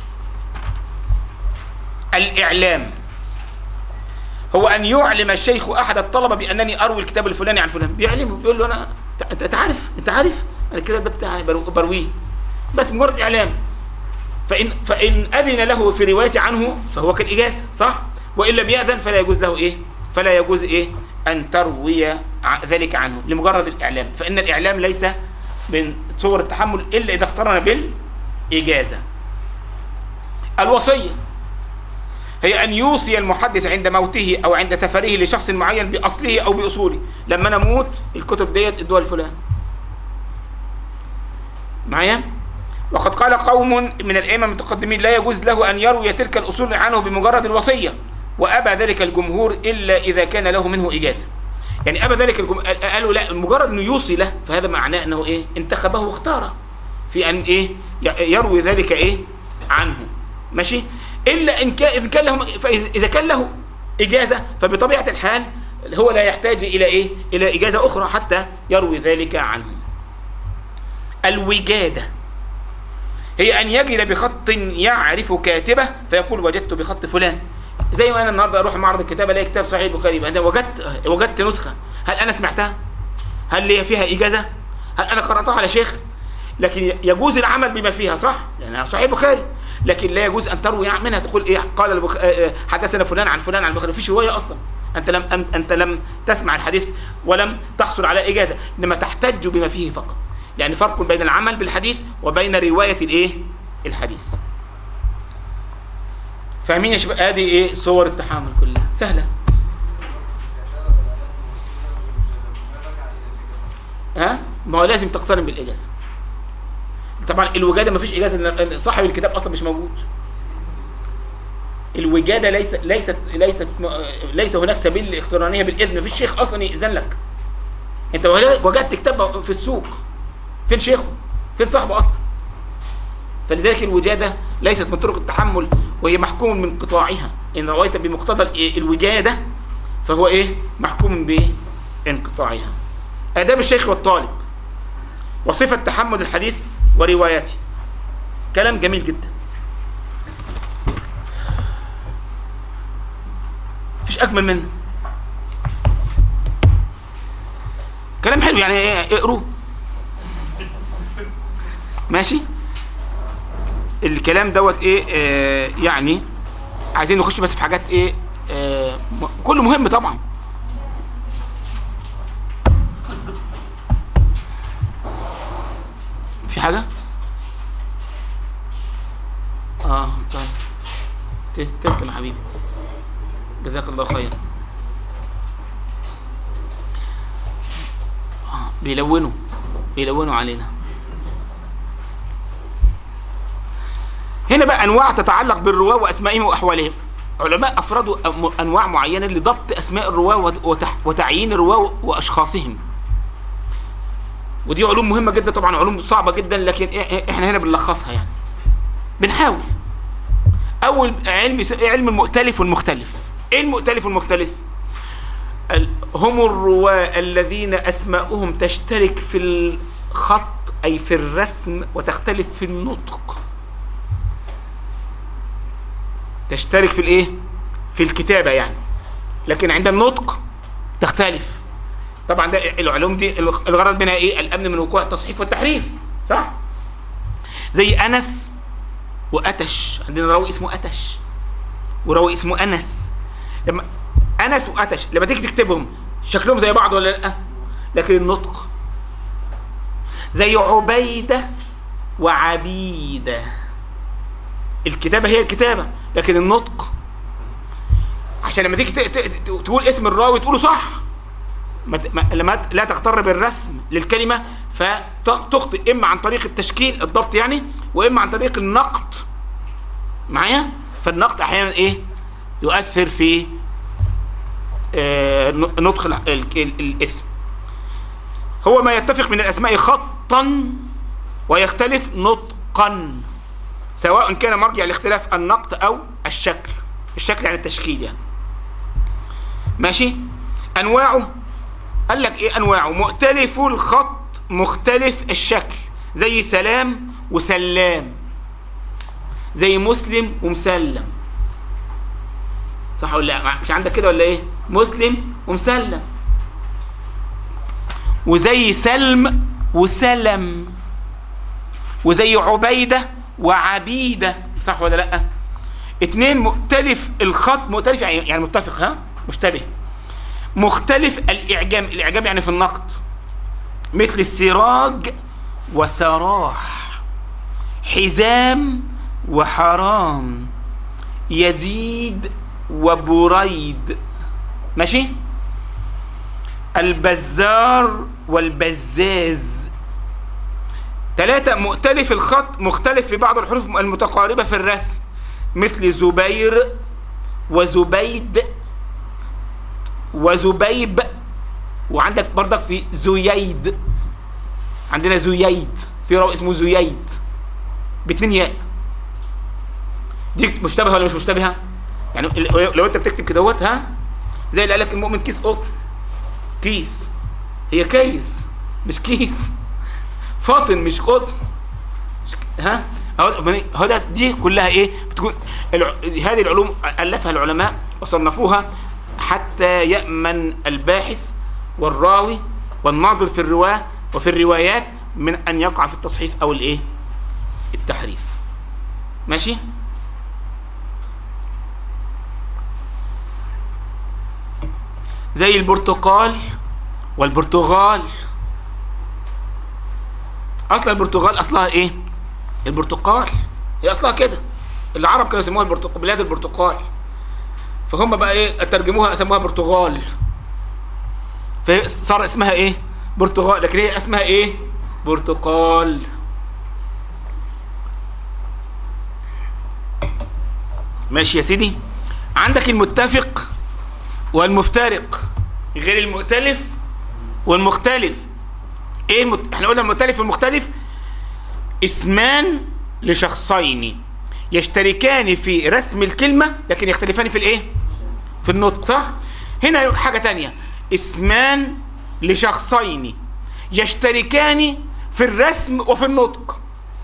الاعلام هو ان يعلم الشيخ احد الطلبه بانني اروي الكتاب الفلاني عن فلان بيعلمه بيقول له انا انت أنت عارف انت عارف انا الكتاب ده بتاعي برو- برويه بس مجرد اعلام فإن فإن أذن له في رواية عنه فهو كالإجازة صح؟ وإن لم يأذن فلا يجوز له إيه؟ فلا يجوز ايه ان تروي ع- ذلك عنه لمجرد الاعلام فان الاعلام ليس من صور التحمل الا اذا اقترن بالاجازه الوصيه هي ان يوصي المحدث عند موته او عند سفره لشخص معين باصله او باصوله لما انا اموت الكتب ديت ادوها لفلان معايا وقد قال قوم من الائمه المتقدمين لا يجوز له ان يروي تلك الاصول عنه بمجرد الوصيه وابى ذلك الجمهور الا اذا كان له منه اجازه يعني ابى ذلك الجمهور قالوا لا مجرد انه يوصي له فهذا معناه انه ايه انتخبه واختاره في ان ايه ي- يروي ذلك ايه عنه ماشي الا ان كان اذا كان له فاذا إذا كان له اجازه فبطبيعه الحال هو لا يحتاج الى ايه الى اجازه اخرى حتى يروي ذلك عنه الوجاده هي ان يجد بخط يعرف كاتبه فيقول وجدت بخط فلان زي ما انا النهارده اروح معرض الكتابه الاقي كتاب صحيح البخاري يبقى انا وجدت وجدت نسخه هل انا سمعتها هل لي فيها اجازه هل انا قراتها على شيخ لكن يجوز العمل بما فيها صح لانها صحيح البخاري لكن لا يجوز ان تروي منها تقول ايه قال البخ... آه، آه، حدثنا فلان عن فلان عن البخاري مفيش روايه اصلا انت لم أن- انت لم تسمع الحديث ولم تحصل على اجازه انما تحتج بما فيه فقط يعني فرق بين العمل بالحديث وبين روايه الايه الحديث فاهمين يا شباب ادي ايه صور التحامل كلها سهله ها ما هو لازم تقترن بالاجازه طبعا الوجاده ما فيش اجازه لأن صاحب الكتاب اصلا مش موجود الوجاده ليس ليست ليست ليس هناك سبيل لاقترانها بالاذن ما فيش شيخ اصلا ياذن لك انت وجدت كتاب في السوق فين شيخه فين صاحبه اصلا فلذلك الوجاده ليست من طرق التحمل وهي محكوم من قطاعها ان رويت بمقتضى ال- الوجاده فهو ايه محكوم بانقطاعها اداب الشيخ والطالب وصفه تحمل الحديث وروايته كلام جميل جدا مفيش اجمل منه كلام حلو يعني ايه اقروه ماشي الكلام دوت ايه آه يعني عايزين نخش بس في حاجات ايه آه م- كله مهم طبعا في حاجة؟ اه طيب تس- تسلم يا حبيبي جزاك الله خير آه بيلونوا بيلونوا علينا هنا بقى انواع تتعلق بالرواه واسمائهم واحوالهم علماء افردوا أم- انواع معينه لضبط اسماء الرواه وت- وتح- وتعيين الرواه واشخاصهم ودي علوم مهمه جدا طبعا علوم صعبه جدا لكن إيه- إيه- احنا هنا بنلخصها يعني بنحاول اول علم يس- علم المؤتلف والمختلف ايه المؤتلف والمختلف ال- هم الرواه الذين اسماؤهم تشترك في الخط اي في الرسم وتختلف في النطق تشترك في الايه في الكتابه يعني لكن عند النطق تختلف طبعا ده العلوم دي الغرض منها ايه الامن من وقوع التصحيف والتحريف صح زي انس واتش عندنا راوي اسمه اتش وراوي اسمه انس لما انس واتش لما تيجي تكتبهم شكلهم زي بعض ولا لا لكن النطق زي عبيده وعبيده الكتابه هي الكتابه لكن النطق عشان لما تيجي ت- ت- ت- تقول اسم الراوي تقوله صح ما ت- ما- لما ت- لا تغتر بالرسم للكلمه فتخطئ اما عن طريق التشكيل الضبط يعني واما عن طريق النقط معايا فالنقط احيانا ايه يؤثر في آه، ن- نطق ال- ال- ال- الاسم هو ما يتفق من الاسماء خطا ويختلف نطقا سواء كان مرجع لاختلاف النقط او الشكل الشكل يعني التشكيل يعني ماشي انواعه قال لك ايه انواعه مؤتلف الخط مختلف الشكل زي سلام وسلام زي مسلم ومسلم صح ولا لا مش عندك كده ولا ايه مسلم ومسلم وزي سلم وسلم وزي عبيده وعبيده صح ولا لا اتنين مؤتلف الخط مؤتلف يعني يعني متفق ها مشتبه مختلف الإعجام الإعجام يعني في النقد مثل السراج وسراح حزام وحرام يزيد وبريد ماشي البزار والبزاز ثلاثة مؤتلف الخط مختلف في بعض الحروف المتقاربة في الرسم مثل زبير وزبيد وزبيب وعندك برضك في زييد عندنا زييد في راوي اسمه زييد باتنين ياء دي مشتبهه ولا مش مشتبهه يعني ال- لو انت بتكتب كدهوت ها زي اللي قال لك المؤمن كيس قطن كيس هي كيس مش كيس فاطن مش قطن مش- ها اهو هو ده دي كلها ايه بتكون الع... هذه العلوم الفها العلماء وصنفوها حتى يامن الباحث والراوي والناظر في الرواه وفي الروايات من ان يقع في التصحيف او الايه التحريف ماشي زي البرتقال والبرتغال اصلا البرتغال اصلها ايه البرتقال هي اصلها كده العرب كانوا يسموها البرتقال بلاد البرتقال فهم بقى ايه ترجموها سموها برتغال فصار اسمها ايه برتغال لكن هي اسمها ايه برتقال ماشي يا سيدي عندك المتفق والمفترق غير المؤتلف والمختلف ايه المت... احنا قلنا المؤتلف والمختلف اسمان لشخصين يشتركان في رسم الكلمة لكن يختلفان في الايه في النطق صح هنا حاجة تانية اسمان لشخصين يشتركان في الرسم وفي النطق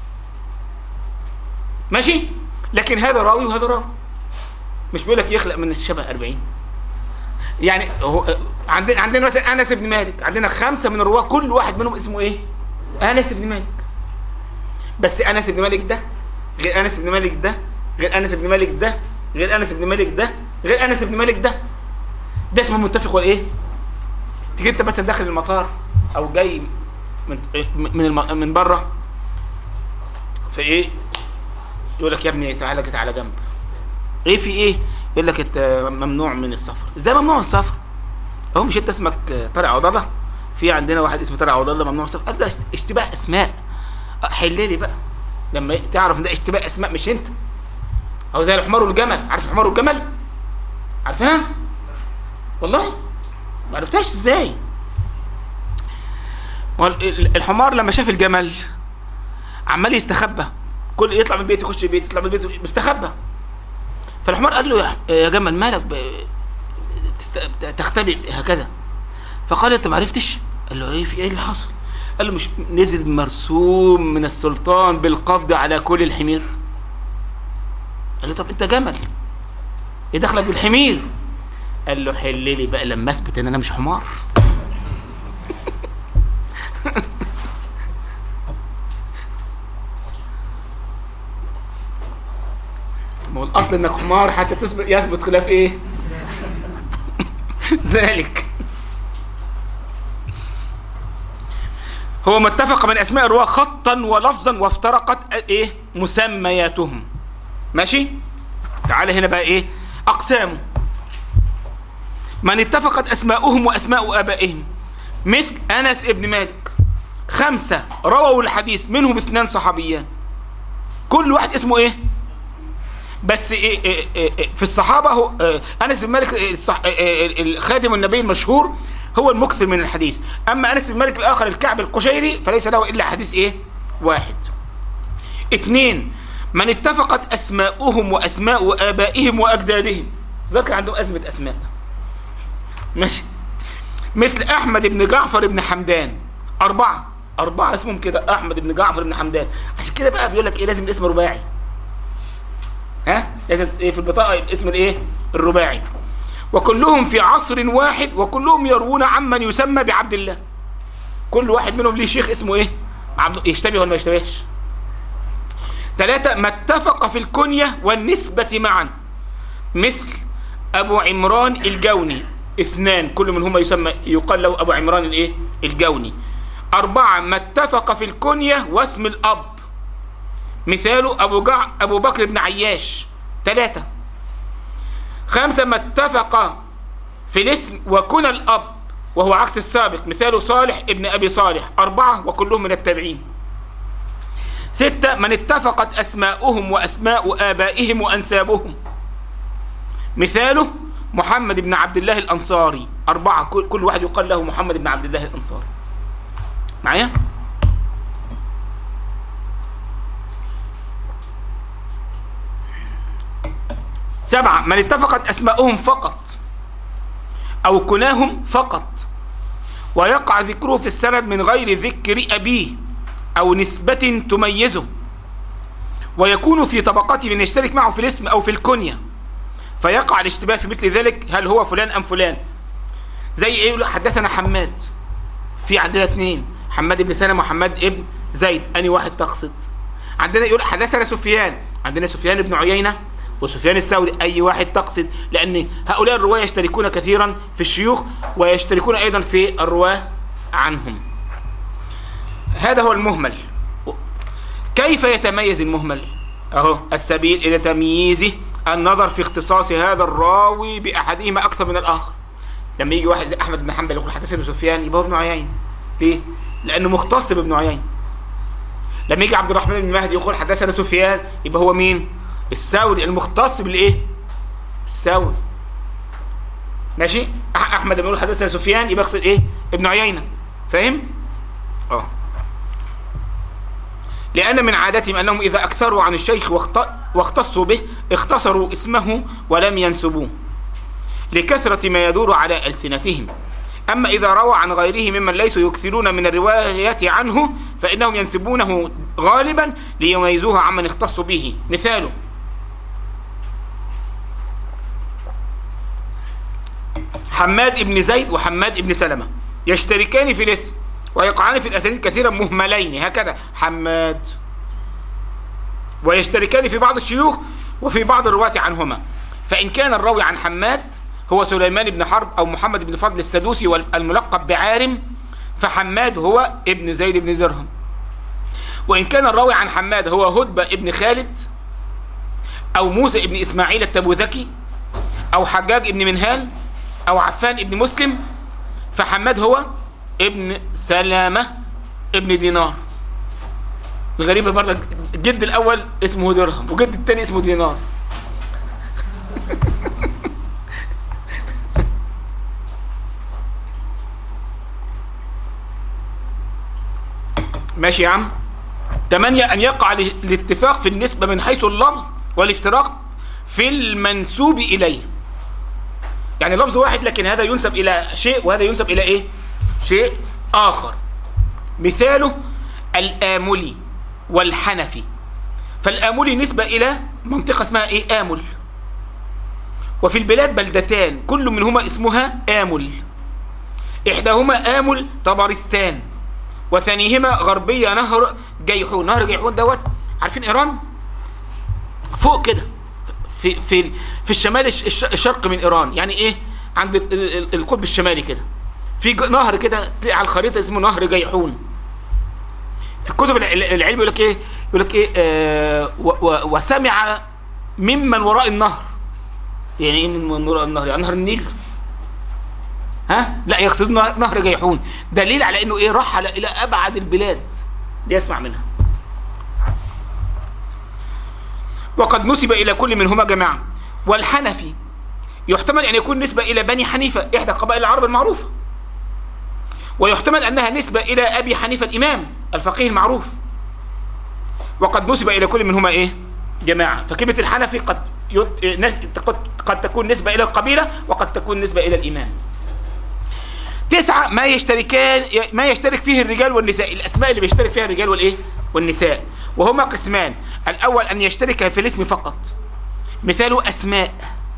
ماشي لكن هذا راوي وهذا راوي مش بيقول لك يخلق من الشبه 40 يعني هو عندنا عندنا مثلا انس بن مالك عندنا خمسه من الرواه كل واحد منهم اسمه ايه؟ انس بن مالك بس انس بن مالك ده غير انس بن مالك ده غير انس بن مالك ده غير انس بن مالك ده غير انس بن مالك ده ده اسمه متفق ولا ايه؟ تيجي انت مثلا داخل المطار او جاي من من الم... من بره فايه يقول لك يا ابني تعالى كده على جنب ايه في ايه يقول لك انت ممنوع من السفر ازاي ممنوع من السفر اهو مش انت اسمك طارق عضاضه في عندنا واحد اسمه طارق عضاضه ممنوع من السفر قال ده اشتباه اسماء حل لي بقى لما تعرف ان ده اشتباه اسماء مش انت او زي الحمار والجمل عارف الحمار والجمل عارفها والله ما عرفتهاش ازاي الحمار لما شاف الجمل عمال يستخبى كل يطلع من البيت يخش البيت يطلع من البيت مستخبى فالحمار قال له يا جمل مالك تختبئ هكذا فقال انت ما عرفتش قال له ايه في ايه اللي حصل قال له مش نزل مرسوم من السلطان بالقبض على كل الحمير قال له طب انت جمل ايه دخلك بالحمير قال له حل لي بقى لما اثبت ان انا مش حمار ما هو الاصل انك حمار حتى تثبت يثبت خلاف ايه ذلك هو ما اتفق من اسماء الرواه خطا ولفظا وافترقت ايه مسمياتهم ماشي تعال هنا بقى ايه اقسامه من اتفقت اسماؤهم واسماء ابائهم مثل انس ابن مالك خمسه رووا الحديث منهم اثنان صحابيان كل واحد اسمه ايه بس إيه إيه إيه في الصحابه هو انس بن مالك خادم النبي المشهور هو المكثر من الحديث اما انس بن مالك الاخر الكعب القشيري فليس له الا حديث ايه واحد اثنين من اتفقت اسماؤهم واسماء ابائهم واجدادهم ذكر عندهم ازمه اسماء ماشي مثل احمد بن جعفر بن حمدان اربعه اربعه اسمهم كده احمد بن جعفر بن حمدان عشان كده بقى بيقول لك ايه لازم الاسم رباعي ها لازم ايه في البطاقه اسم الايه الرباعي وكلهم في عصر واحد وكلهم يروون عمن يسمى بعبد الله كل واحد منهم ليه شيخ اسمه ايه عبد يشتبه ولا ما يشتبهش ثلاثة ما اتفق في الكنية والنسبة معا مثل أبو عمران الجوني اثنان كل منهما يسمى يقال له أبو عمران الإيه الجوني أربعة ما اتفق في الكنية واسم الأب مثاله أبو, جع أبو بكر بن عياش ثلاثة خمسة ما اتفق في الاسم وكنى الأب وهو عكس السابق مثاله صالح ابن أبي صالح أربعة وكلهم من التابعين ستة من اتفقت أسماؤهم وأسماء آبائهم وأنسابهم مثاله محمد بن عبد الله الأنصاري أربعة كل كل واحد يقال له محمد بن عبد الله الأنصاري معايا؟ سبعة من اتفقت أسماؤهم فقط أو كناهم فقط ويقع ذكره في السند من غير ذكر أبيه أو نسبة تميزه ويكون في طبقات من يشترك معه في الاسم أو في الكنية فيقع الاشتباه في مثل ذلك هل هو فلان أم فلان زي إيه يقول حدثنا حماد في عندنا اثنين حماد بن سلمة وحماد ابن زيد أني واحد تقصد عندنا يقول حدثنا سفيان عندنا سفيان بن عيينة وسفيان الثوري أي واحد تقصد لأن هؤلاء الرواة يشتركون كثيرا في الشيوخ ويشتركون أيضا في الرواة عنهم هذا هو المهمل كيف يتميز المهمل أهو السبيل إلى تمييزه النظر في اختصاص هذا الراوي بأحدهما أكثر من الآخر لما يجي واحد زي أحمد بن حنبل يقول حدثنا سفيان يبقى هو ابن عيين ليه؟ لأنه مختص بابن عيين لما يجي عبد الرحمن بن مهدي يقول حدثنا سفيان يبقى هو مين؟ الثوري المختص بالايه؟ الثوري ماشي؟ أح- احمد لما يقول حدثنا سفيان يبقى يقصد ايه؟ ابن عيينه فاهم؟ اه لأن من عادتهم أنهم إذا أكثروا عن الشيخ واخت- واختصوا به اختصروا اسمه ولم ينسبوه لكثرة ما يدور على ألسنتهم أما إذا روى عن غيره ممن ليسوا يكثرون من الرواية عنه فإنهم ينسبونه غالبا ليميزوه عمن اختصوا به مثاله حماد بن زيد وحماد بن سلمة يشتركان في الاسم ويقعان في الأسانيد كثيرا مهملين هكذا حماد ويشتركان في بعض الشيوخ وفي بعض الرواة عنهما فإن كان الراوي عن حماد هو سليمان بن حرب أو محمد بن فضل السدوسي والملقب بعارم فحماد هو ابن زيد بن درهم وإن كان الراوي عن حماد هو هدبة ابن خالد أو موسى ابن إسماعيل التبوذكي أو حجاج ابن منهال أو عفان ابن مسلم فحماد هو ابن سلامة ابن دينار الغريبة برضه الجد الأول اسمه درهم وجد الثاني اسمه دينار ماشي يا عم ثمانية أن يقع ال- الاتفاق في النسبة من حيث اللفظ والافتراق في المنسوب إليه يعني لفظ واحد لكن هذا ينسب إلى شيء وهذا ينسب إلى إيه شيء آخر مثاله الآملي والحنفي فالآملي نسبة إلى منطقة اسمها إيه آمل وفي البلاد بلدتان كل منهما اسمها آمل إحداهما آمل طبرستان وثانيهما غربية نهر جيحون نهر جيحون دوت عارفين إيران فوق كده في في في الشمال الش- الش- الشرق من إيران يعني إيه عند ال- ال- القطب الشمالي كده في ج- نهر كده تلاقي على الخريطة اسمه نهر جيحون في الكتب الع- العلم يقول لك ايه يقول لك ايه آه و و وسمع ممن وراء النهر يعني ايه من وراء النهر يعني نهر النيل ها لا يقصد نه- نهر جيحون دليل على انه ايه رحل الى ابعد البلاد ليسمع منها وقد نسب الى كل منهما جماعه والحنفي يحتمل ان يكون نسبه الى بني حنيفه احدى قبائل العرب المعروفه ويحتمل انها نسبه الى ابي حنيفه الامام الفقيه المعروف وقد نسب الى كل منهما ايه جماعه فكلمه الحنفي قد يت... نس- قد قد تكون نسبه الى القبيله وقد تكون نسبه الى الامام تسعة ما يشتركان ما يشترك فيه الرجال والنساء الأسماء اللي بيشترك فيها الرجال والإيه والنساء وهما قسمان الأول أن يشترك في الاسم فقط مثاله أسماء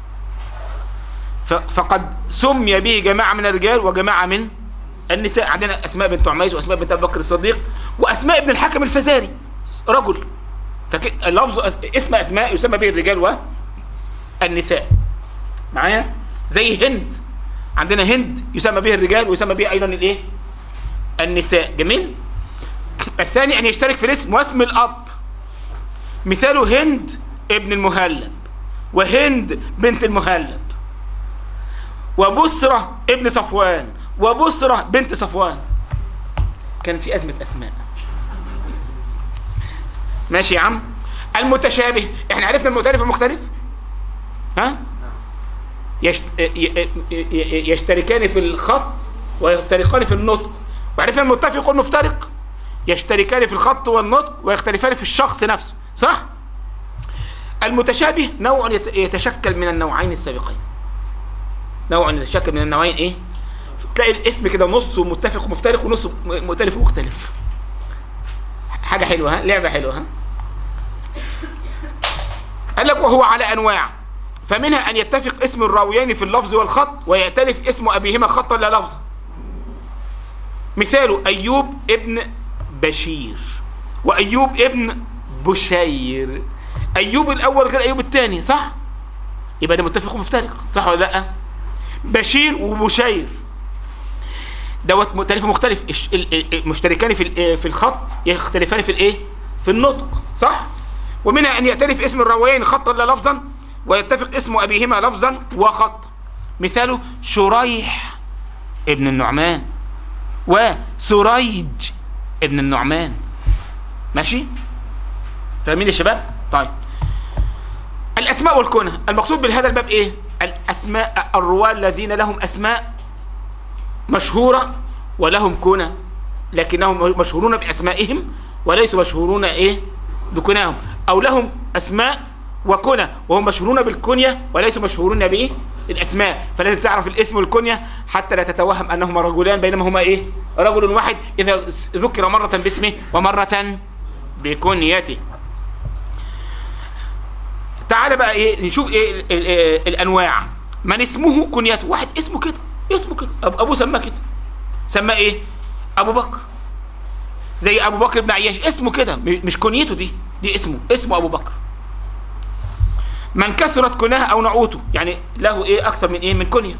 ف- فقد سمي به جماعة من الرجال وجماعة من النساء عندنا أسماء بنت عميس وأسماء بنت أبي بكر الصديق وأسماء ابن الحكم الفزاري رجل فاللفظ اسم أسماء يسمى به الرجال والنساء معايا زي هند عندنا هند يسمى به الرجال ويسمى به ايضا الايه النساء جميل الثاني ان يشترك في الاسم واسم الاب مثاله هند ابن المهلب وهند بنت المهلب وبسرة ابن صفوان وبسرة بنت صفوان كان في أزمة أسماء ماشي يا عم المتشابه احنا عرفنا المؤتلف والمختلف ها يشت... ي- ي- ي- يشتركان في الخط ويفترقان في النطق وعرفنا المتفق والمفترق يشتركان في الخط والنطق ويختلفان في الشخص نفسه صح المتشابه نوع يت- يتشكل من النوعين السابقين نوع يتشكل من النوعين ايه تلاقي الاسم كده نصه متفق ومفترق ونصه م- مؤتلف ومختلف حاجه حلوه ها لعبه حلوه ها قال لك وهو على انواع فمنها ان يتفق اسم الراويين في اللفظ والخط ويأتلف اسم ابيهما خطا لا لفظا مثاله ايوب ابن بشير وايوب ابن بشير ايوب الاول غير ايوب الثاني صح يبقى ده متفق ومفترق صح ولا لا بشير وبشير دوت مؤتلف ومختلف الش- ال- ال- ال- مشتركان في ال- في الخط يختلفان في الايه في النطق صح ومنها ان يأتلف اسم الراويين خطا لا لفظا ويتفق اسم ابيهما لفظا وخط مثاله شريح ابن النعمان وسريج ابن النعمان ماشي فاهمين يا شباب طيب الاسماء والكنى المقصود بهذا الباب ايه الاسماء الرواه الذين لهم اسماء مشهوره ولهم كنى لكنهم مشهورون باسمائهم وليسوا مشهورون ايه بكناهم او لهم اسماء وكنى وهم مشهورون بالكنيه وليسوا مشهورون بايه الاسماء فلازم تعرف الاسم والكنيه حتى لا تتوهم انهما رجلان بينما هما ايه رجل واحد اذا ذكر مره باسمه ومره بكنيته تعال بقى ايه نشوف ايه ال ال ال الانواع من اسمه كنيته واحد اسمه كده اسمه كده أب ابوه سماه كده سماه ايه ابو بكر زي ابو بكر بن عياش اسمه كده م- مش كنيته دي دي اسمه اسمه ابو بكر من كثرت كناه او نعوته يعني له ايه اكثر من ايه من كنيه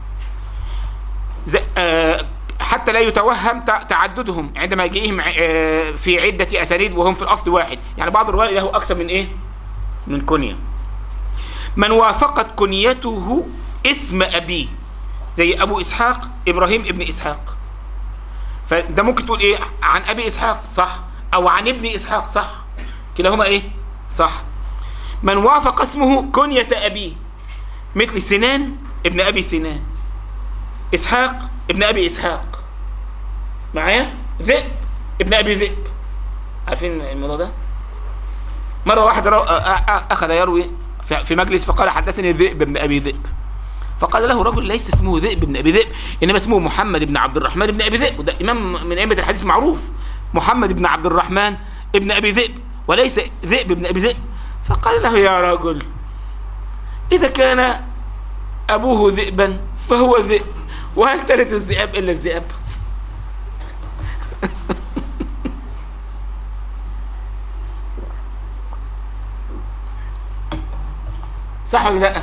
زي آه حتى لا يتوهم تع- تعددهم عندما يجيهم ع- آه في عده اسانيد وهم في الاصل واحد يعني بعض الروايات له اكثر من ايه من كنيه من وافقت كنيته اسم ابيه زي ابو اسحاق ابراهيم ابن اسحاق فده ممكن تقول ايه عن ابي اسحاق صح او عن ابن اسحاق صح كلاهما ايه صح من وافق اسمه كنية ابيه مثل سنان ابن ابي سنان اسحاق ابن ابي اسحاق معايا ذئب ابن ابي ذئب عارفين الموضوع ده مره واحد رو... أ- أ- أ- اخذ يروي في- في مجلس فقال حدثني ذئب ابن ابي ذئب فقال له رجل ليس اسمه ذئب بن ابي ذئب انما اسمه محمد بن عبد الرحمن بن ابي ذئب وده امام من ائمه الحديث معروف محمد بن عبد الرحمن ابن ابي ذئب وليس ذئب بن ابي ذئب فقال له يا رجل اذا كان ابوه ذئبا فهو ذئب وهل تلد الذئاب الا الذئاب صح ولا لا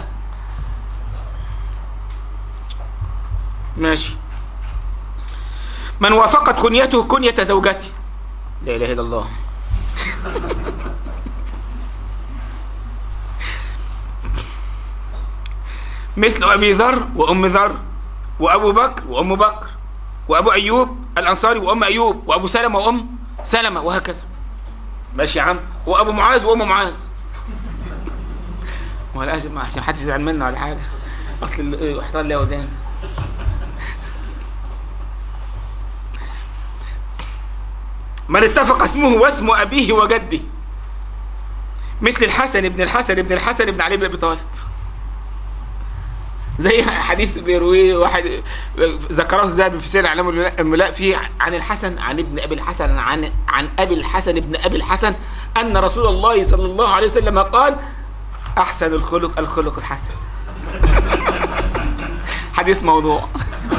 ماشي من وافقت كنيته كنية زوجته لا إله إلا الله مثل أبي ذر وأم ذر وأبو بكر وأم بكر وأبو أيوب الأنصاري وأم أيوب وأبو سلمة وأم سلمة وهكذا ماشي يا عم وأبو معاذ وأم معاذ ولا عشان عشان محدش يزعل منا ولا حاجة أصل ال- احتار لي ودان من اتفق اسمه واسم أبيه وجده مثل الحسن بن الحسن بن الحسن بن علي بن أبي طالب زي حديث بيرويه واحد ذكره الذهبي في سير اعلام الملاء فيه عن الحسن عن ابن ابي الحسن عن عن ابي الحسن ابن ابي الحسن ان رسول الله صلى الله عليه وسلم قال احسن الخلق الخلق الحسن حديث موضوع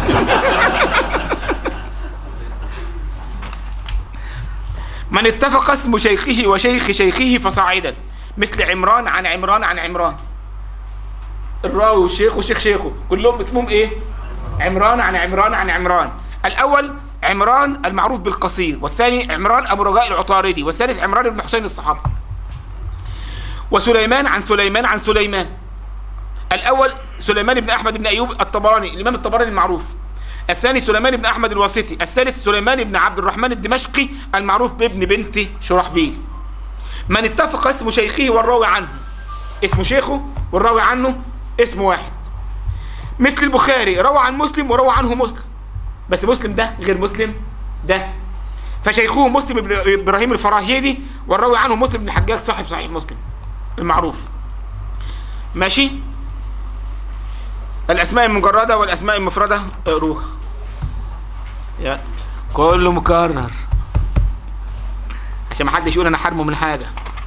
من اتفق اسم شيخه وشيخ شيخه فصاعدا مثل عمران عن عمران عن عمران الراوي والشيخ وشيخ شيخه كلهم اسمهم ايه عمران عن عمران عن عمران الاول عمران المعروف بالقصير والثاني عمران ابو رجاء العطاردي والثالث عمران بن حسين الصحابي وسليمان عن سليمان عن سليمان الاول سليمان بن احمد بن ايوب الطبراني الامام الطبراني المعروف الثاني سليمان بن احمد الواسطي الثالث سليمان بن عبد الرحمن الدمشقي المعروف بابن بنت شرحبيل من اتفق اسم شيخه والراوي عنه اسم شيخه والراوي عنه اسم واحد مثل البخاري روى عن مسلم وروى عنه مسلم بس مسلم ده غير مسلم ده فشيخه مسلم بن ابراهيم الفراهيدي والراوي عنه مسلم بن الحجاج صاحب صحيح مسلم المعروف ماشي الاسماء المجرده والاسماء المفرده اقروها يا كله مكرر عشان ما حدش يقول انا حرمه من حاجه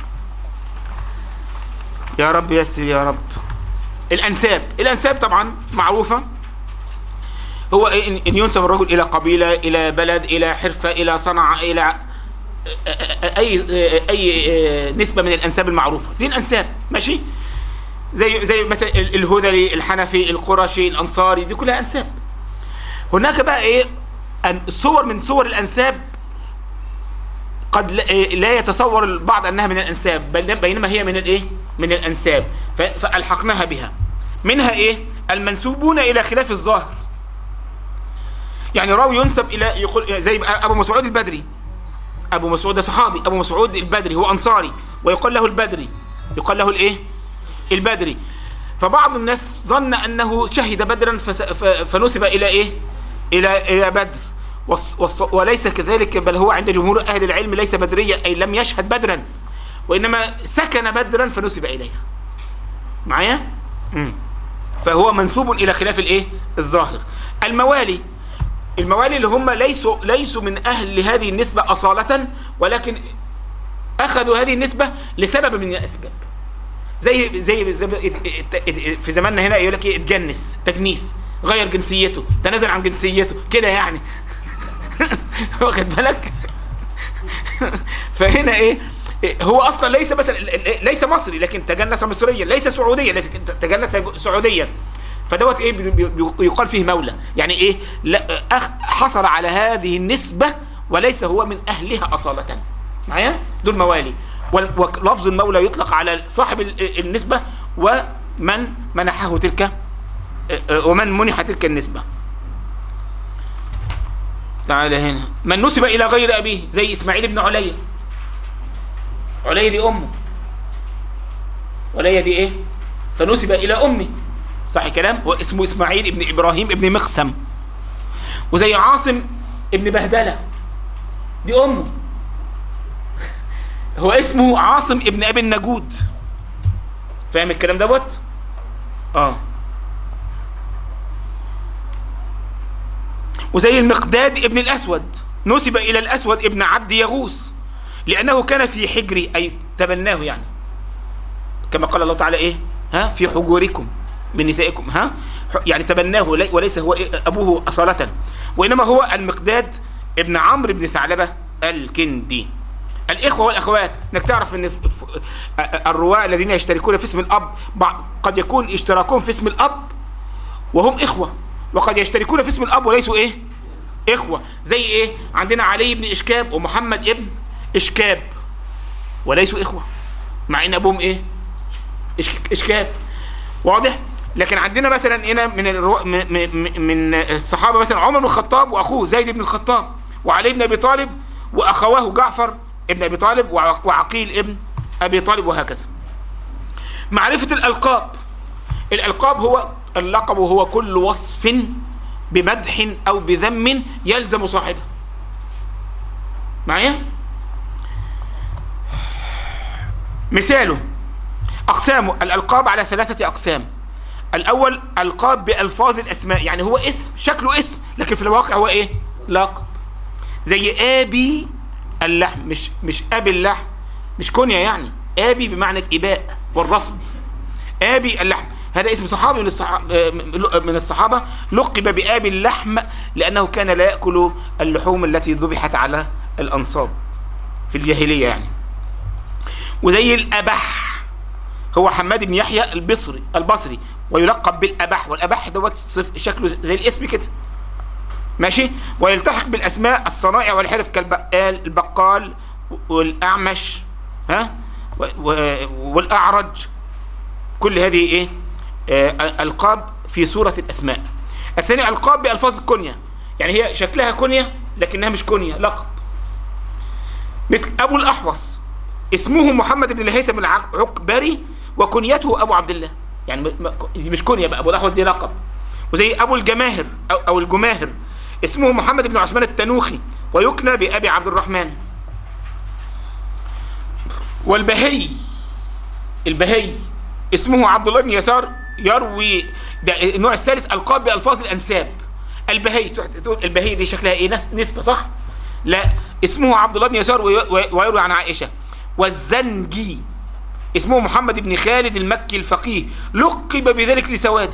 يا رب يسر يا رب الانساب الانساب طبعا معروفه هو ان إن ينسب الرجل الى قبيله الى بلد الى حرفه الى صنعه الى اي اي نسبه من الانساب المعروفه دي الانساب ماشي زي زي مثلا الهذلي الحنفي القرشي الانصاري دي كلها انساب هناك بقى ايه أن- صور من صور الانساب قد لا- إيه، لا يتصور البعض انها من الانساب بل- بينما هي من الايه من الانساب ف- فالحقناها بها منها ايه المنسوبون الى خلاف الظاهر يعني راوي ينسب الى يقول زي ابو مسعود البدري ابو مسعود ده صحابي ابو مسعود البدري هو انصاري ويقال له البدري يقال له الايه البدري فبعض الناس ظن انه شهد بدرا فس- ف- فنسب الى ايه الى الى بدر والص- والص- وليس كذلك بل هو عند جمهور اهل العلم ليس بدريا اي لم يشهد بدرا وانما سكن بدرا فنسب اليها معايا مم. فهو منسوب الى خلاف الايه الظاهر الموالي الموالي اللي هم ليسوا ليسوا من اهل هذه النسبه اصاله ولكن اخذوا هذه النسبه لسبب من الاسباب زي زي, زي في زماننا هنا يقول لك ايه اتجنس تجنيس غير جنسيته تنازل عن جنسيته كده يعني واخد بالك فهنا ايه إيه، هو اصلا ليس مثلا ليس مصري لكن تجنس مصريا ليس سعوديا ليس تجنس سعوديا فدوت ايه بي- بي- بيقال فيه مولى يعني ايه لا أخ حصل على هذه النسبه وليس هو من اهلها اصاله معايا دول موالي وال- ولفظ المولى يطلق على صاحب ال- النسبه ومن منحه تلك ومن منح تلك النسبه تعالى هنا من نسب الى غير ابيه زي اسماعيل بن عليا عليا دي امه عليا دي ايه فنسب الى امه صح الكلام هو اسمه اسماعيل ابن ابراهيم ابن مقسم وزي عاصم ابن بهدله دي امه هو اسمه عاصم ابن ابي النجود فاهم الكلام دوت اه وزي المقداد ابن الاسود نسب الى الاسود ابن عبد يغوث لانه كان في حجري اي تبناه يعني كما قال الله تعالى ايه ها في حجوركم من نسائكم ها ح- يعني تبناه لي- وليس هو إيه ابوه اصاله وانما هو المقداد ابن عمرو بن ثعلبه الكندي الاخوه والاخوات انك تعرف ان ف- ف- ا- الرواه الذين يشتركون في اسم الاب بعض- قد يكون اشتراكهم في اسم الاب وهم اخوه وقد يشتركون في اسم الاب وليسوا ايه اخوه زي ايه عندنا علي بن اشكاب ومحمد ابن اشكاب وليسوا اخوه مع ان ابوهم ايه إشك- اشكاب واضح لكن عندنا مثلا هنا من الرو... من, من, من الصحابه مثلا عمر بن الخطاب واخوه زيد بن الخطاب وعلي بن ابي طالب واخواه جعفر ابن ابي طالب وع- وعقيل ابن ابي طالب وهكذا معرفه الالقاب الالقاب هو اللقب هو كل وصف بمدح او بذم يلزم صاحبه معايا مثاله أقسامه الألقاب على ثلاثة أقسام الأول ألقاب بألفاظ الأسماء يعني هو اسم شكله اسم لكن في الواقع هو إيه؟ لقب زي آبي اللحم مش مش أبي اللحم مش كنية يعني آبي بمعنى الإباء والرفض آبي اللحم هذا اسم صحابي من الصحابة, من الصحابة لقب بآبي اللحم لأنه كان لا يأكل اللحوم التي ذبحت على الأنصاب في الجاهلية يعني وزي الأبح هو حماد بن يحيى البصري البصري ويلقب بالأبح والأبح دوت صف شكله زي الاسم كده ماشي ويلتحق بالأسماء الصنائع والحرف كالبقال البقال والأعمش ها و- و- والأعرج كل هذه ايه آه القاب في صورة الاسماء الثاني القاب بألفاظ الكنية يعني هي شكلها كنية لكنها مش كنية لقب مثل ابو الاحوص اسمه محمد بن الهيثم العكبري وكنيته ابو عبد الله يعني م- م- دي مش كنية بقى ابو الاحوص دي لقب وزي ابو الجماهر او, أو الجماهر اسمه محمد بن عثمان التنوخي ويكنى بابي عبد الرحمن والبهي البهي اسمه عبد الله بن يسار يروي ده النوع الثالث القاب بالفاظ الانساب البهي تقول البهي دي شكلها ايه نس- نسبه صح لا اسمه عبد الله بن يسار وي- وي- ويروي عن عائشه والزنجي اسمه محمد بن خالد المكي الفقيه لقب بذلك لسواده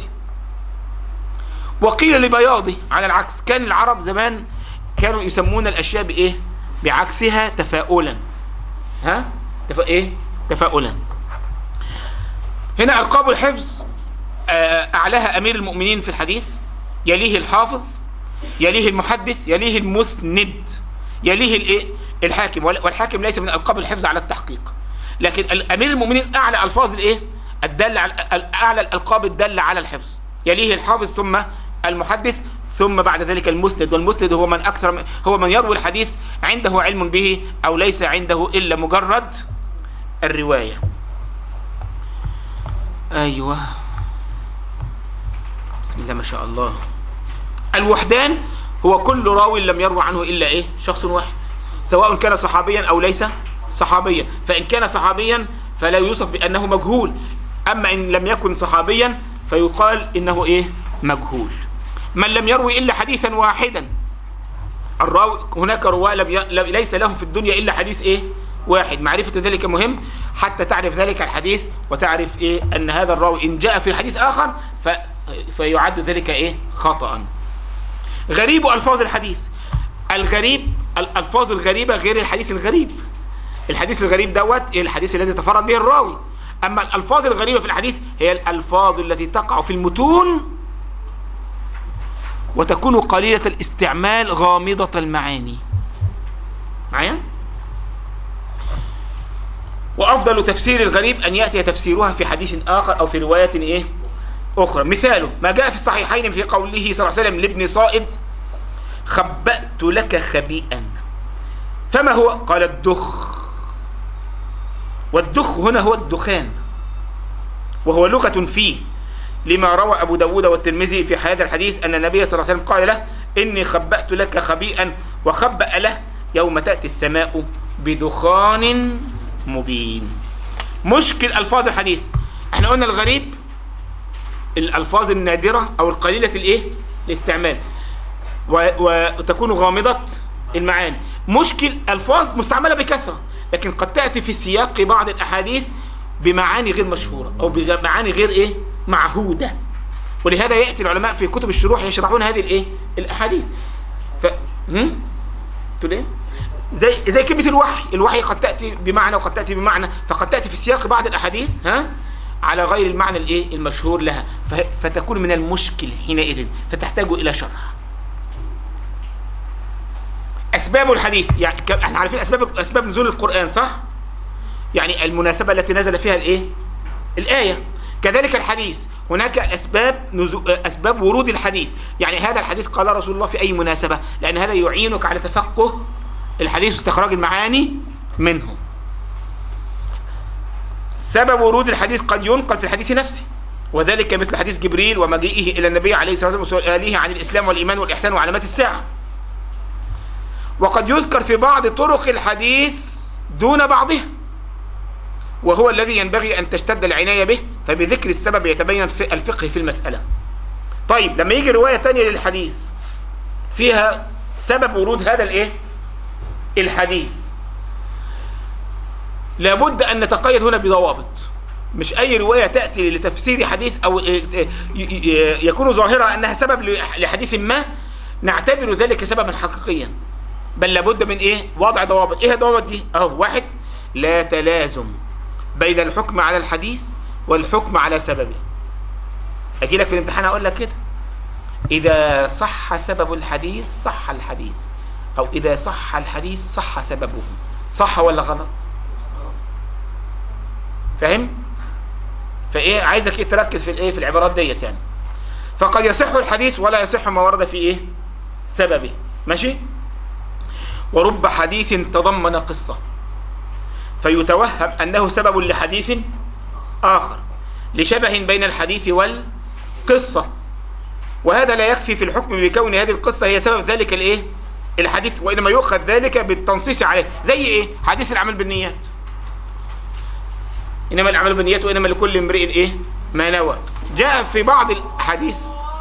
وقيل لبياضه على العكس كان العرب زمان كانوا يسمون الاشياء بايه بعكسها تفاؤلا ها تفا ايه تفاؤلا هنا القاب الحفظ آه، اعلاها امير المؤمنين في الحديث يليه الحافظ يليه المحدث يليه المسند يليه الايه الحاكم وال- والحاكم ليس من القاب الحفظ على التحقيق لكن ال- امير المؤمنين اعلى الفاظ الايه الداله على ال- اعلى الالقاب الداله على الحفظ يليه الحافظ ثم المحدث ثم بعد ذلك المسند والمسند هو من اكثر من هو من يروي الحديث عنده علم به او ليس عنده الا مجرد الروايه ايوه بسم الله ما شاء الله الوحدان هو كل راوي لم يروى عنه الا ايه شخص واحد سواء كان صحابيا او ليس صحابيا فان كان صحابيا فلا يوصف بانه مجهول اما ان لم يكن صحابيا فيقال انه ايه مجهول من لم يروي الا حديثا واحدا الراوي هناك رواه لم ي... لم- ليس لهم في الدنيا الا حديث ايه واحد معرفة ذلك مهم حتى تعرف ذلك الحديث وتعرف ايه ان هذا الراوي ان جاء في الحديث اخر ف... فيعد ذلك ايه خطأ غريب الفاظ الحديث الغريب الالفاظ الغريبة غير الحديث الغريب الحديث الغريب دوت إيه الحديث الذي تفرد به الراوي اما الالفاظ الغريبة في الحديث هي الالفاظ التي تقع في المتون وتكون قليلة الاستعمال غامضة المعاني معايا وأفضل تفسير الغريب أن يأتي تفسيرها في حديث آخر أو في رواية إيه أخرى مثاله ما جاء في الصحيحين في قوله صلى الله عليه وسلم لابن صائد خبأت لك خبيئا فما هو قال الدخ والدخ هنا هو الدخان وهو لغة فيه لما روى أبو داود والترمذي في هذا الحديث أن النبي صلى الله عليه وسلم قال له إني خبأت لك خبيئا وخبأ له يوم تأتي السماء بدخان مبين مشكل ألفاظ الحديث احنا قلنا الغريب الألفاظ النادرة أو القليلة الإيه الاستعمال و- وتكون غامضة المعاني مشكل ألفاظ مستعملة بكثرة لكن قد تأتي في سياق بعض الأحاديث بمعاني غير مشهورة أو بمعاني غير إيه معهودة ولهذا يأتي العلماء في كتب الشروح يشرحون هذه الإيه الأحاديث ف هم تقول إيه زي زي كلمة الوحي الوحي قد تأتي بمعنى وقد تأتي بمعنى فقد تأتي في سياق بعض الأحاديث ها على غير المعنى الايه المشهور لها ف- فتكون من المشكل حينئذ فتحتاج الى شرح اسباب الحديث يعني ك- احنا عارفين اسباب اسباب نزول القران صح يعني المناسبه التي نزل فيها الايه الايه كذلك الحديث هناك اسباب نزو... اسباب ورود الحديث يعني هذا الحديث قال رسول الله في اي مناسبه لان هذا يعينك على تفقه الحديث واستخراج المعاني منه سبب ورود الحديث قد ينقل في الحديث نفسه وذلك مثل حديث جبريل ومجيئه الى النبي عليه الصلاه والسلام وسؤاله عن الاسلام والايمان والاحسان وعلامات الساعه وقد يذكر في بعض طرق الحديث دون بعضها وهو الذي ينبغي ان تشتد العنايه به فبذكر السبب يتبين في- الفقه في المساله طيب لما يجي روايه تانية للحديث فيها سبب ورود هذا الايه الحديث لابد ان نتقيد هنا بضوابط مش اي روايه تاتي لتفسير حديث او ي- ي- يكون ظاهرا انها سبب لح- لحديث ما نعتبر ذلك سببا حقيقيا بل لابد من ايه وضع ضوابط ايه الضوابط دي اهو واحد لا تلازم بين الحكم على الحديث والحكم على سببه اجي لك في الامتحان اقول لك كده اذا صح سبب الحديث صح الحديث او اذا صح الحديث صح سببه صح ولا غلط فاهم فايه عايزك ايه تركز في الايه في العبارات ديت يعني فقد يصح الحديث ولا يصح ما ورد في ايه سببه ماشي ورب حديث تضمن قصه فيتوهم انه سبب لحديث اخر لشبه بين الحديث والقصه وهذا لا يكفي في الحكم بكون هذه القصه هي سبب ذلك الايه الحديث وانما يؤخذ ذلك بالتنصيص عليه زي ايه حديث العمل بالنيات انما الاعمال بالنيات وانما لكل امرئ ايه ما نوى جاء في بعض الاحاديث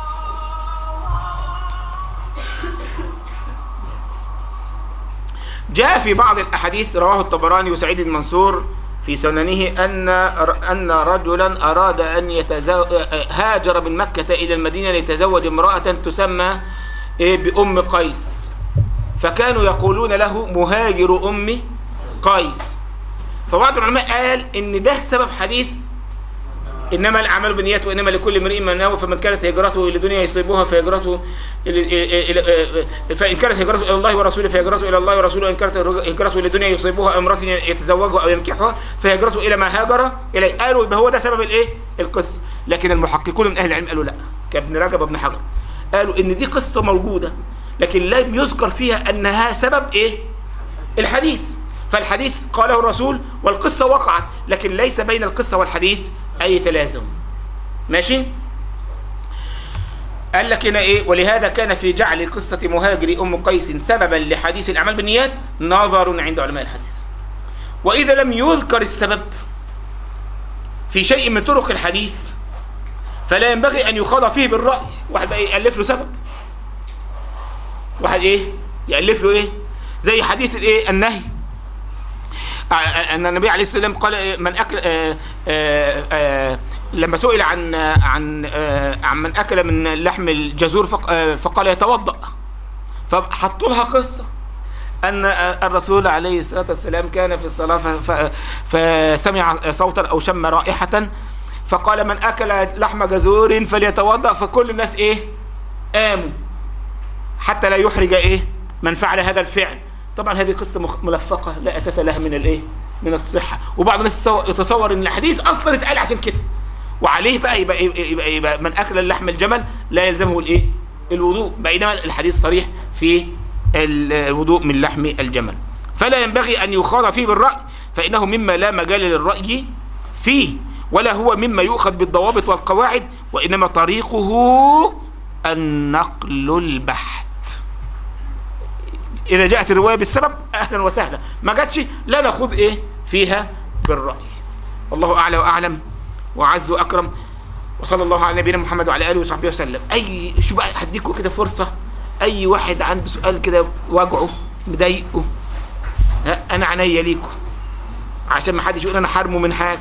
جاء في بعض الاحاديث رواه الطبراني وسعيد بن منصور في سننه ان ان رجلا اراد ان يتزوج هاجر من مكه الى المدينه ليتزوج امراه تسمى إيه بام قيس فكانوا يقولون له مهاجر ام قيس فبعض العلماء قال ان ده سبب حديث انما الاعمال بالنيات وانما لكل امرئ ما نوى فمن كانت هجرته الى دنيا يصيبها فهجرته إلى فان كانت هجرته الى الله ورسوله فهجرته الى الله ورسوله وان كانت هجرته الى دنيا يصيبها امراه يتزوجها او ينكحها فهجرته الى ما هاجر اليه قالوا يبقى هو ده سبب الايه القصه لكن المحققون من اهل العلم قالوا لا كابن رجب وابن حجر قالوا ان دي قصه موجوده لكن لم يذكر فيها انها سبب ايه الحديث فالحديث قاله الرسول والقصة وقعت لكن ليس بين القصة والحديث أي تلازم ماشي قال لك هنا ايه ولهذا كان في جعل قصة مهاجر أم قيس سببا لحديث الأعمال بالنيات نظر عند علماء الحديث وإذا لم يذكر السبب في شيء من طرق الحديث فلا ينبغي أن يخاض فيه بالرأي واحد بقى يألف له سبب واحد ايه يألف له ايه زي حديث الايه النهي ان النبي عليه الصلاه والسلام قال من اكل آآ آآ لما سئل عن عن عن من اكل من لحم الجزور فقال يتوضا فحطوا لها قصه ان الرسول عليه الصلاه والسلام كان في الصلاه فسمع صوتا او شم رائحه فقال من اكل لحم جزور فليتوضا فكل الناس ايه قاموا حتى لا يحرج ايه من فعل هذا الفعل طبعا هذه قصه ملفقه لا اساس لها من الايه من الصحه وبعض الناس يتصور ان الحديث اصلا اتقال عشان كده وعليه بقى يبقى, يبقى, يبقى, يبقى من اكل اللحم الجمل لا يلزمه الايه الوضوء بينما الحديث صريح في الوضوء من لحم الجمل فلا ينبغي ان يخاض فيه بالراي فانه مما لا مجال للراي فيه ولا هو مما يؤخذ بالضوابط والقواعد وانما طريقه النقل البحت اذا جاءت الروايه بالسبب اهلا وسهلا ما جاتش لا نخوض ايه فيها بالراي والله اعلى واعلم وعز واكرم وصلى الله على نبينا محمد وعلى اله وصحبه وسلم اي شو بقى هديكم كده فرصه اي واحد عنده سؤال كده واجعه مضايقه انا عينيا ليكم عشان ما حدش يقول انا حرمه من حاجه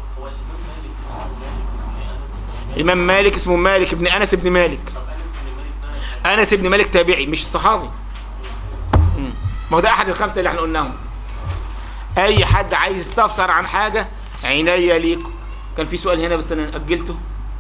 الامام مالك اسمه مالك ابن انس ابن مالك انس ابن مالك تابعي مش صحابي ما هو ده احد الخمسه اللي احنا قلناهم اي حد عايز يستفسر عن حاجه عينيا ليكم كان في سؤال هنا بس انا اجلته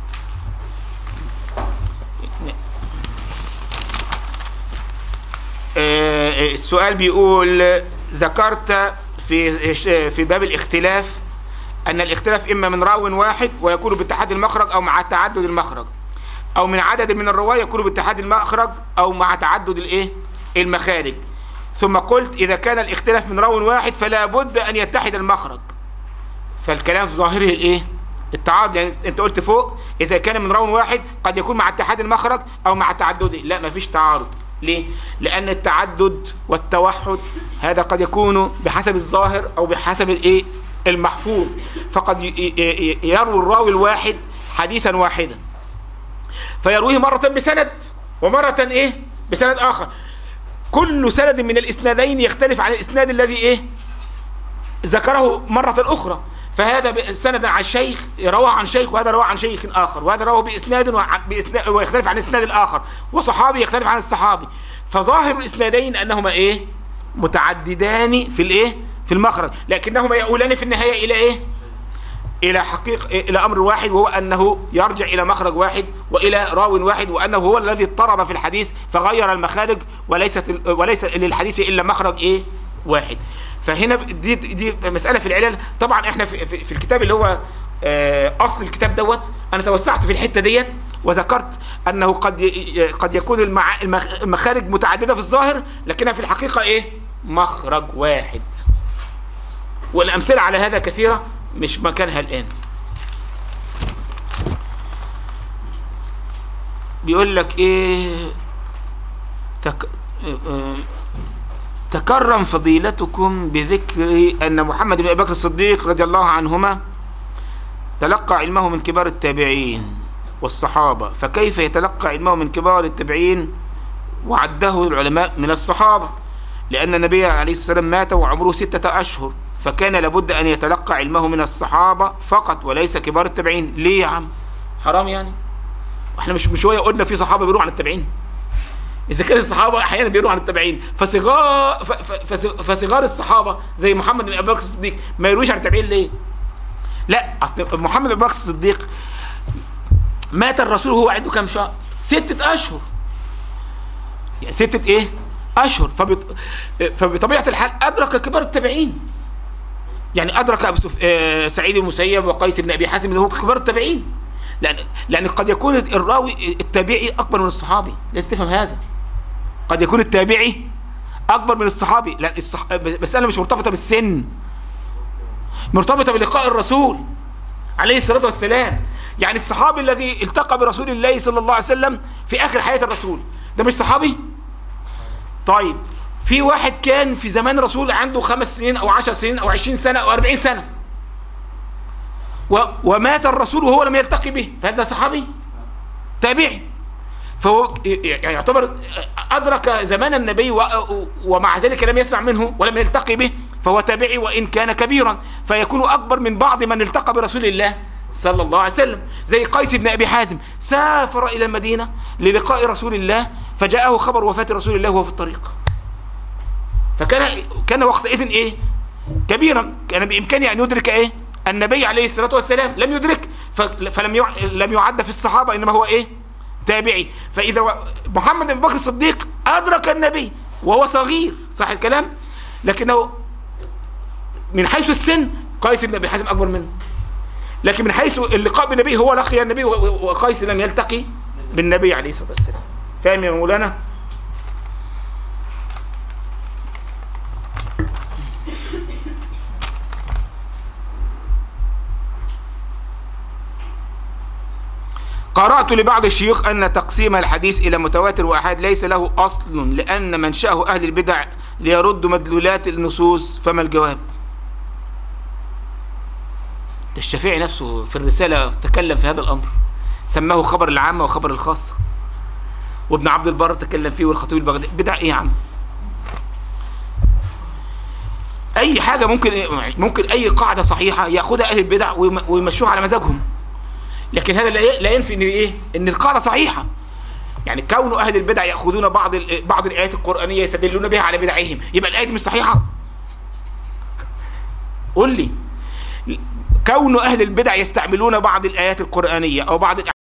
آه السؤال بيقول ذكرت في في باب الاختلاف ان الاختلاف اما من راو واحد ويكون باتحاد المخرج او مع تعدد المخرج او من عدد من الرواه يكون باتحاد المخرج او مع تعدد الايه المخارج ثم قلت إذا كان الاختلاف من راو واحد فلا بد أن يتحد المخرج فالكلام في ظاهره الإيه؟ التعارض يعني أنت قلت فوق إذا كان من راو واحد قد يكون مع اتحاد المخرج أو مع تعدده لا ما فيش تعارض ليه؟ لأن التعدد والتوحد هذا قد يكون بحسب الظاهر أو بحسب الإيه؟ المحفوظ فقد يروي الراوي الواحد حديثا واحدا فيرويه مرة بسند ومرة إيه؟ بسند آخر كل سند من الاسنادين يختلف عن الاسناد الذي ايه ذكره مرة اخرى فهذا سند عن شيخ روى عن شيخ وهذا روى عن شيخ اخر وهذا روى باسناد بإسناد ويختلف عن الاسناد الاخر وصحابي يختلف عن الصحابي فظاهر الاسنادين انهما ايه متعددان في الايه في المخرج لكنهما يؤولان في النهايه الى ايه الى حقيقه الى امر واحد وهو انه يرجع الى مخرج واحد والى راو واحد وانه هو الذي اضطرب في الحديث فغير المخارج وليست ال- وليس للحديث الا مخرج ايه واحد فهنا دي دي مساله في العلل طبعا احنا في, في, في الكتاب اللي هو آه، اصل الكتاب دوت انا توسعت في الحته ديت وذكرت انه قد ي- قد يكون المع- المخ- المخارج متعدده في الظاهر لكنها في الحقيقه ايه مخرج واحد والامثله على هذا كثيره مش مكانها الان بيقول لك ايه تك... آه، تكرم فضيلتكم بذكر ان محمد بن ابي بكر الصديق رضي الله عنهما تلقى علمه من كبار التابعين والصحابه فكيف يتلقى علمه من كبار التابعين وعده العلماء من الصحابه لان النبي عليه الصلاه والسلام مات وعمره ستة اشهر فكان لابد ان يتلقى علمه من الصحابه فقط وليس كبار التابعين ليه يا عم حرام يعني احنا مش من شويه قلنا في صحابه بيروحوا عن التابعين اذا كان الصحابه احيانا بيروحوا عن التابعين فصغار ف- ف- فص- فصغار الصحابه زي محمد بن ابي بكر الصديق ما يرويش عن التابعين ليه لا اصل محمد بن ابي بكر الصديق مات الرسول وهو عنده كام شهر ستة اشهر يعني ستة ايه اشهر فبط... فبطبيعه الحال ادرك كبار التابعين يعني ادرك ابو سف... آه، سعيد بن المسيب وقيس بن ابي حازم اللي هو كبار التابعين لان لان قد يكون الراوي التابعي اكبر من الصحابي لازم تفهم هذا قد يكون التابعي اكبر من الصحابي لان الصح... مساله مش مرتبطه بالسن مرتبطه بلقاء الرسول عليه الصلاه والسلام يعني الصحابي الذي التقى برسول الله صلى الله عليه وسلم في اخر حياه الرسول ده مش صحابي طيب في واحد كان في زمان الرسول عنده خمس سنين او عشر سنين او عشرين سنه او اربعين سنه و... ومات الرسول وهو لم يلتقي به فهل ده صحابي تابعي فهو يعني يعتبر ادرك زمان النبي و... ومع ذلك لم يسمع منه ولم يلتقي به فهو تابعي وان كان كبيرا فيكون اكبر من بعض من التقى برسول الله صلى الله عليه وسلم زي قيس بن ابي حازم سافر الى المدينه للقاء رسول الله فجاءه خبر وفاه رسول الله وهو في الطريق فكان كان وقتئذ ايه كبيرا كان بامكانه ان يدرك ايه النبي عليه الصلاه والسلام لم يدرك ف- فلم يع... لم يعد في الصحابه انما هو ايه تابعي فاذا و- محمد بن بكر الصديق ادرك النبي وهو صغير صح الكلام لكنه من حيث السن قيس بن ابي حازم اكبر منه لكن من حيث اللقاء بالنبي هو لقي النبي و- و- وقيس لم يلتقي بالنبي عليه الصلاه والسلام فاهم يا مولانا قرأت لبعض الشيوخ أن تقسيم الحديث إلى متواتر وأحاد ليس له أصل لأن منشأه أهل البدع ليردوا مدلولات النصوص فما الجواب؟ ده الشافعي نفسه في الرسالة تكلم في هذا الأمر سماه خبر العامة وخبر الخاصة وابن عبد البر تكلم فيه والخطيب البغدادي بدع إيه يا عم؟ أي حاجة ممكن ممكن أي قاعدة صحيحة يأخذها أهل البدع ويم- ويمشوها على مزاجهم لكن هذا لا لا ينفي ان ايه ان القاعده صحيحه يعني كون اهل البدع ياخذون بعض ال- بعض الايات القرانيه يستدلون بها على بدعهم يبقى الايه دي مش صحيحه قول لي كون اهل البدع يستعملون بعض الايات القرانيه او بعض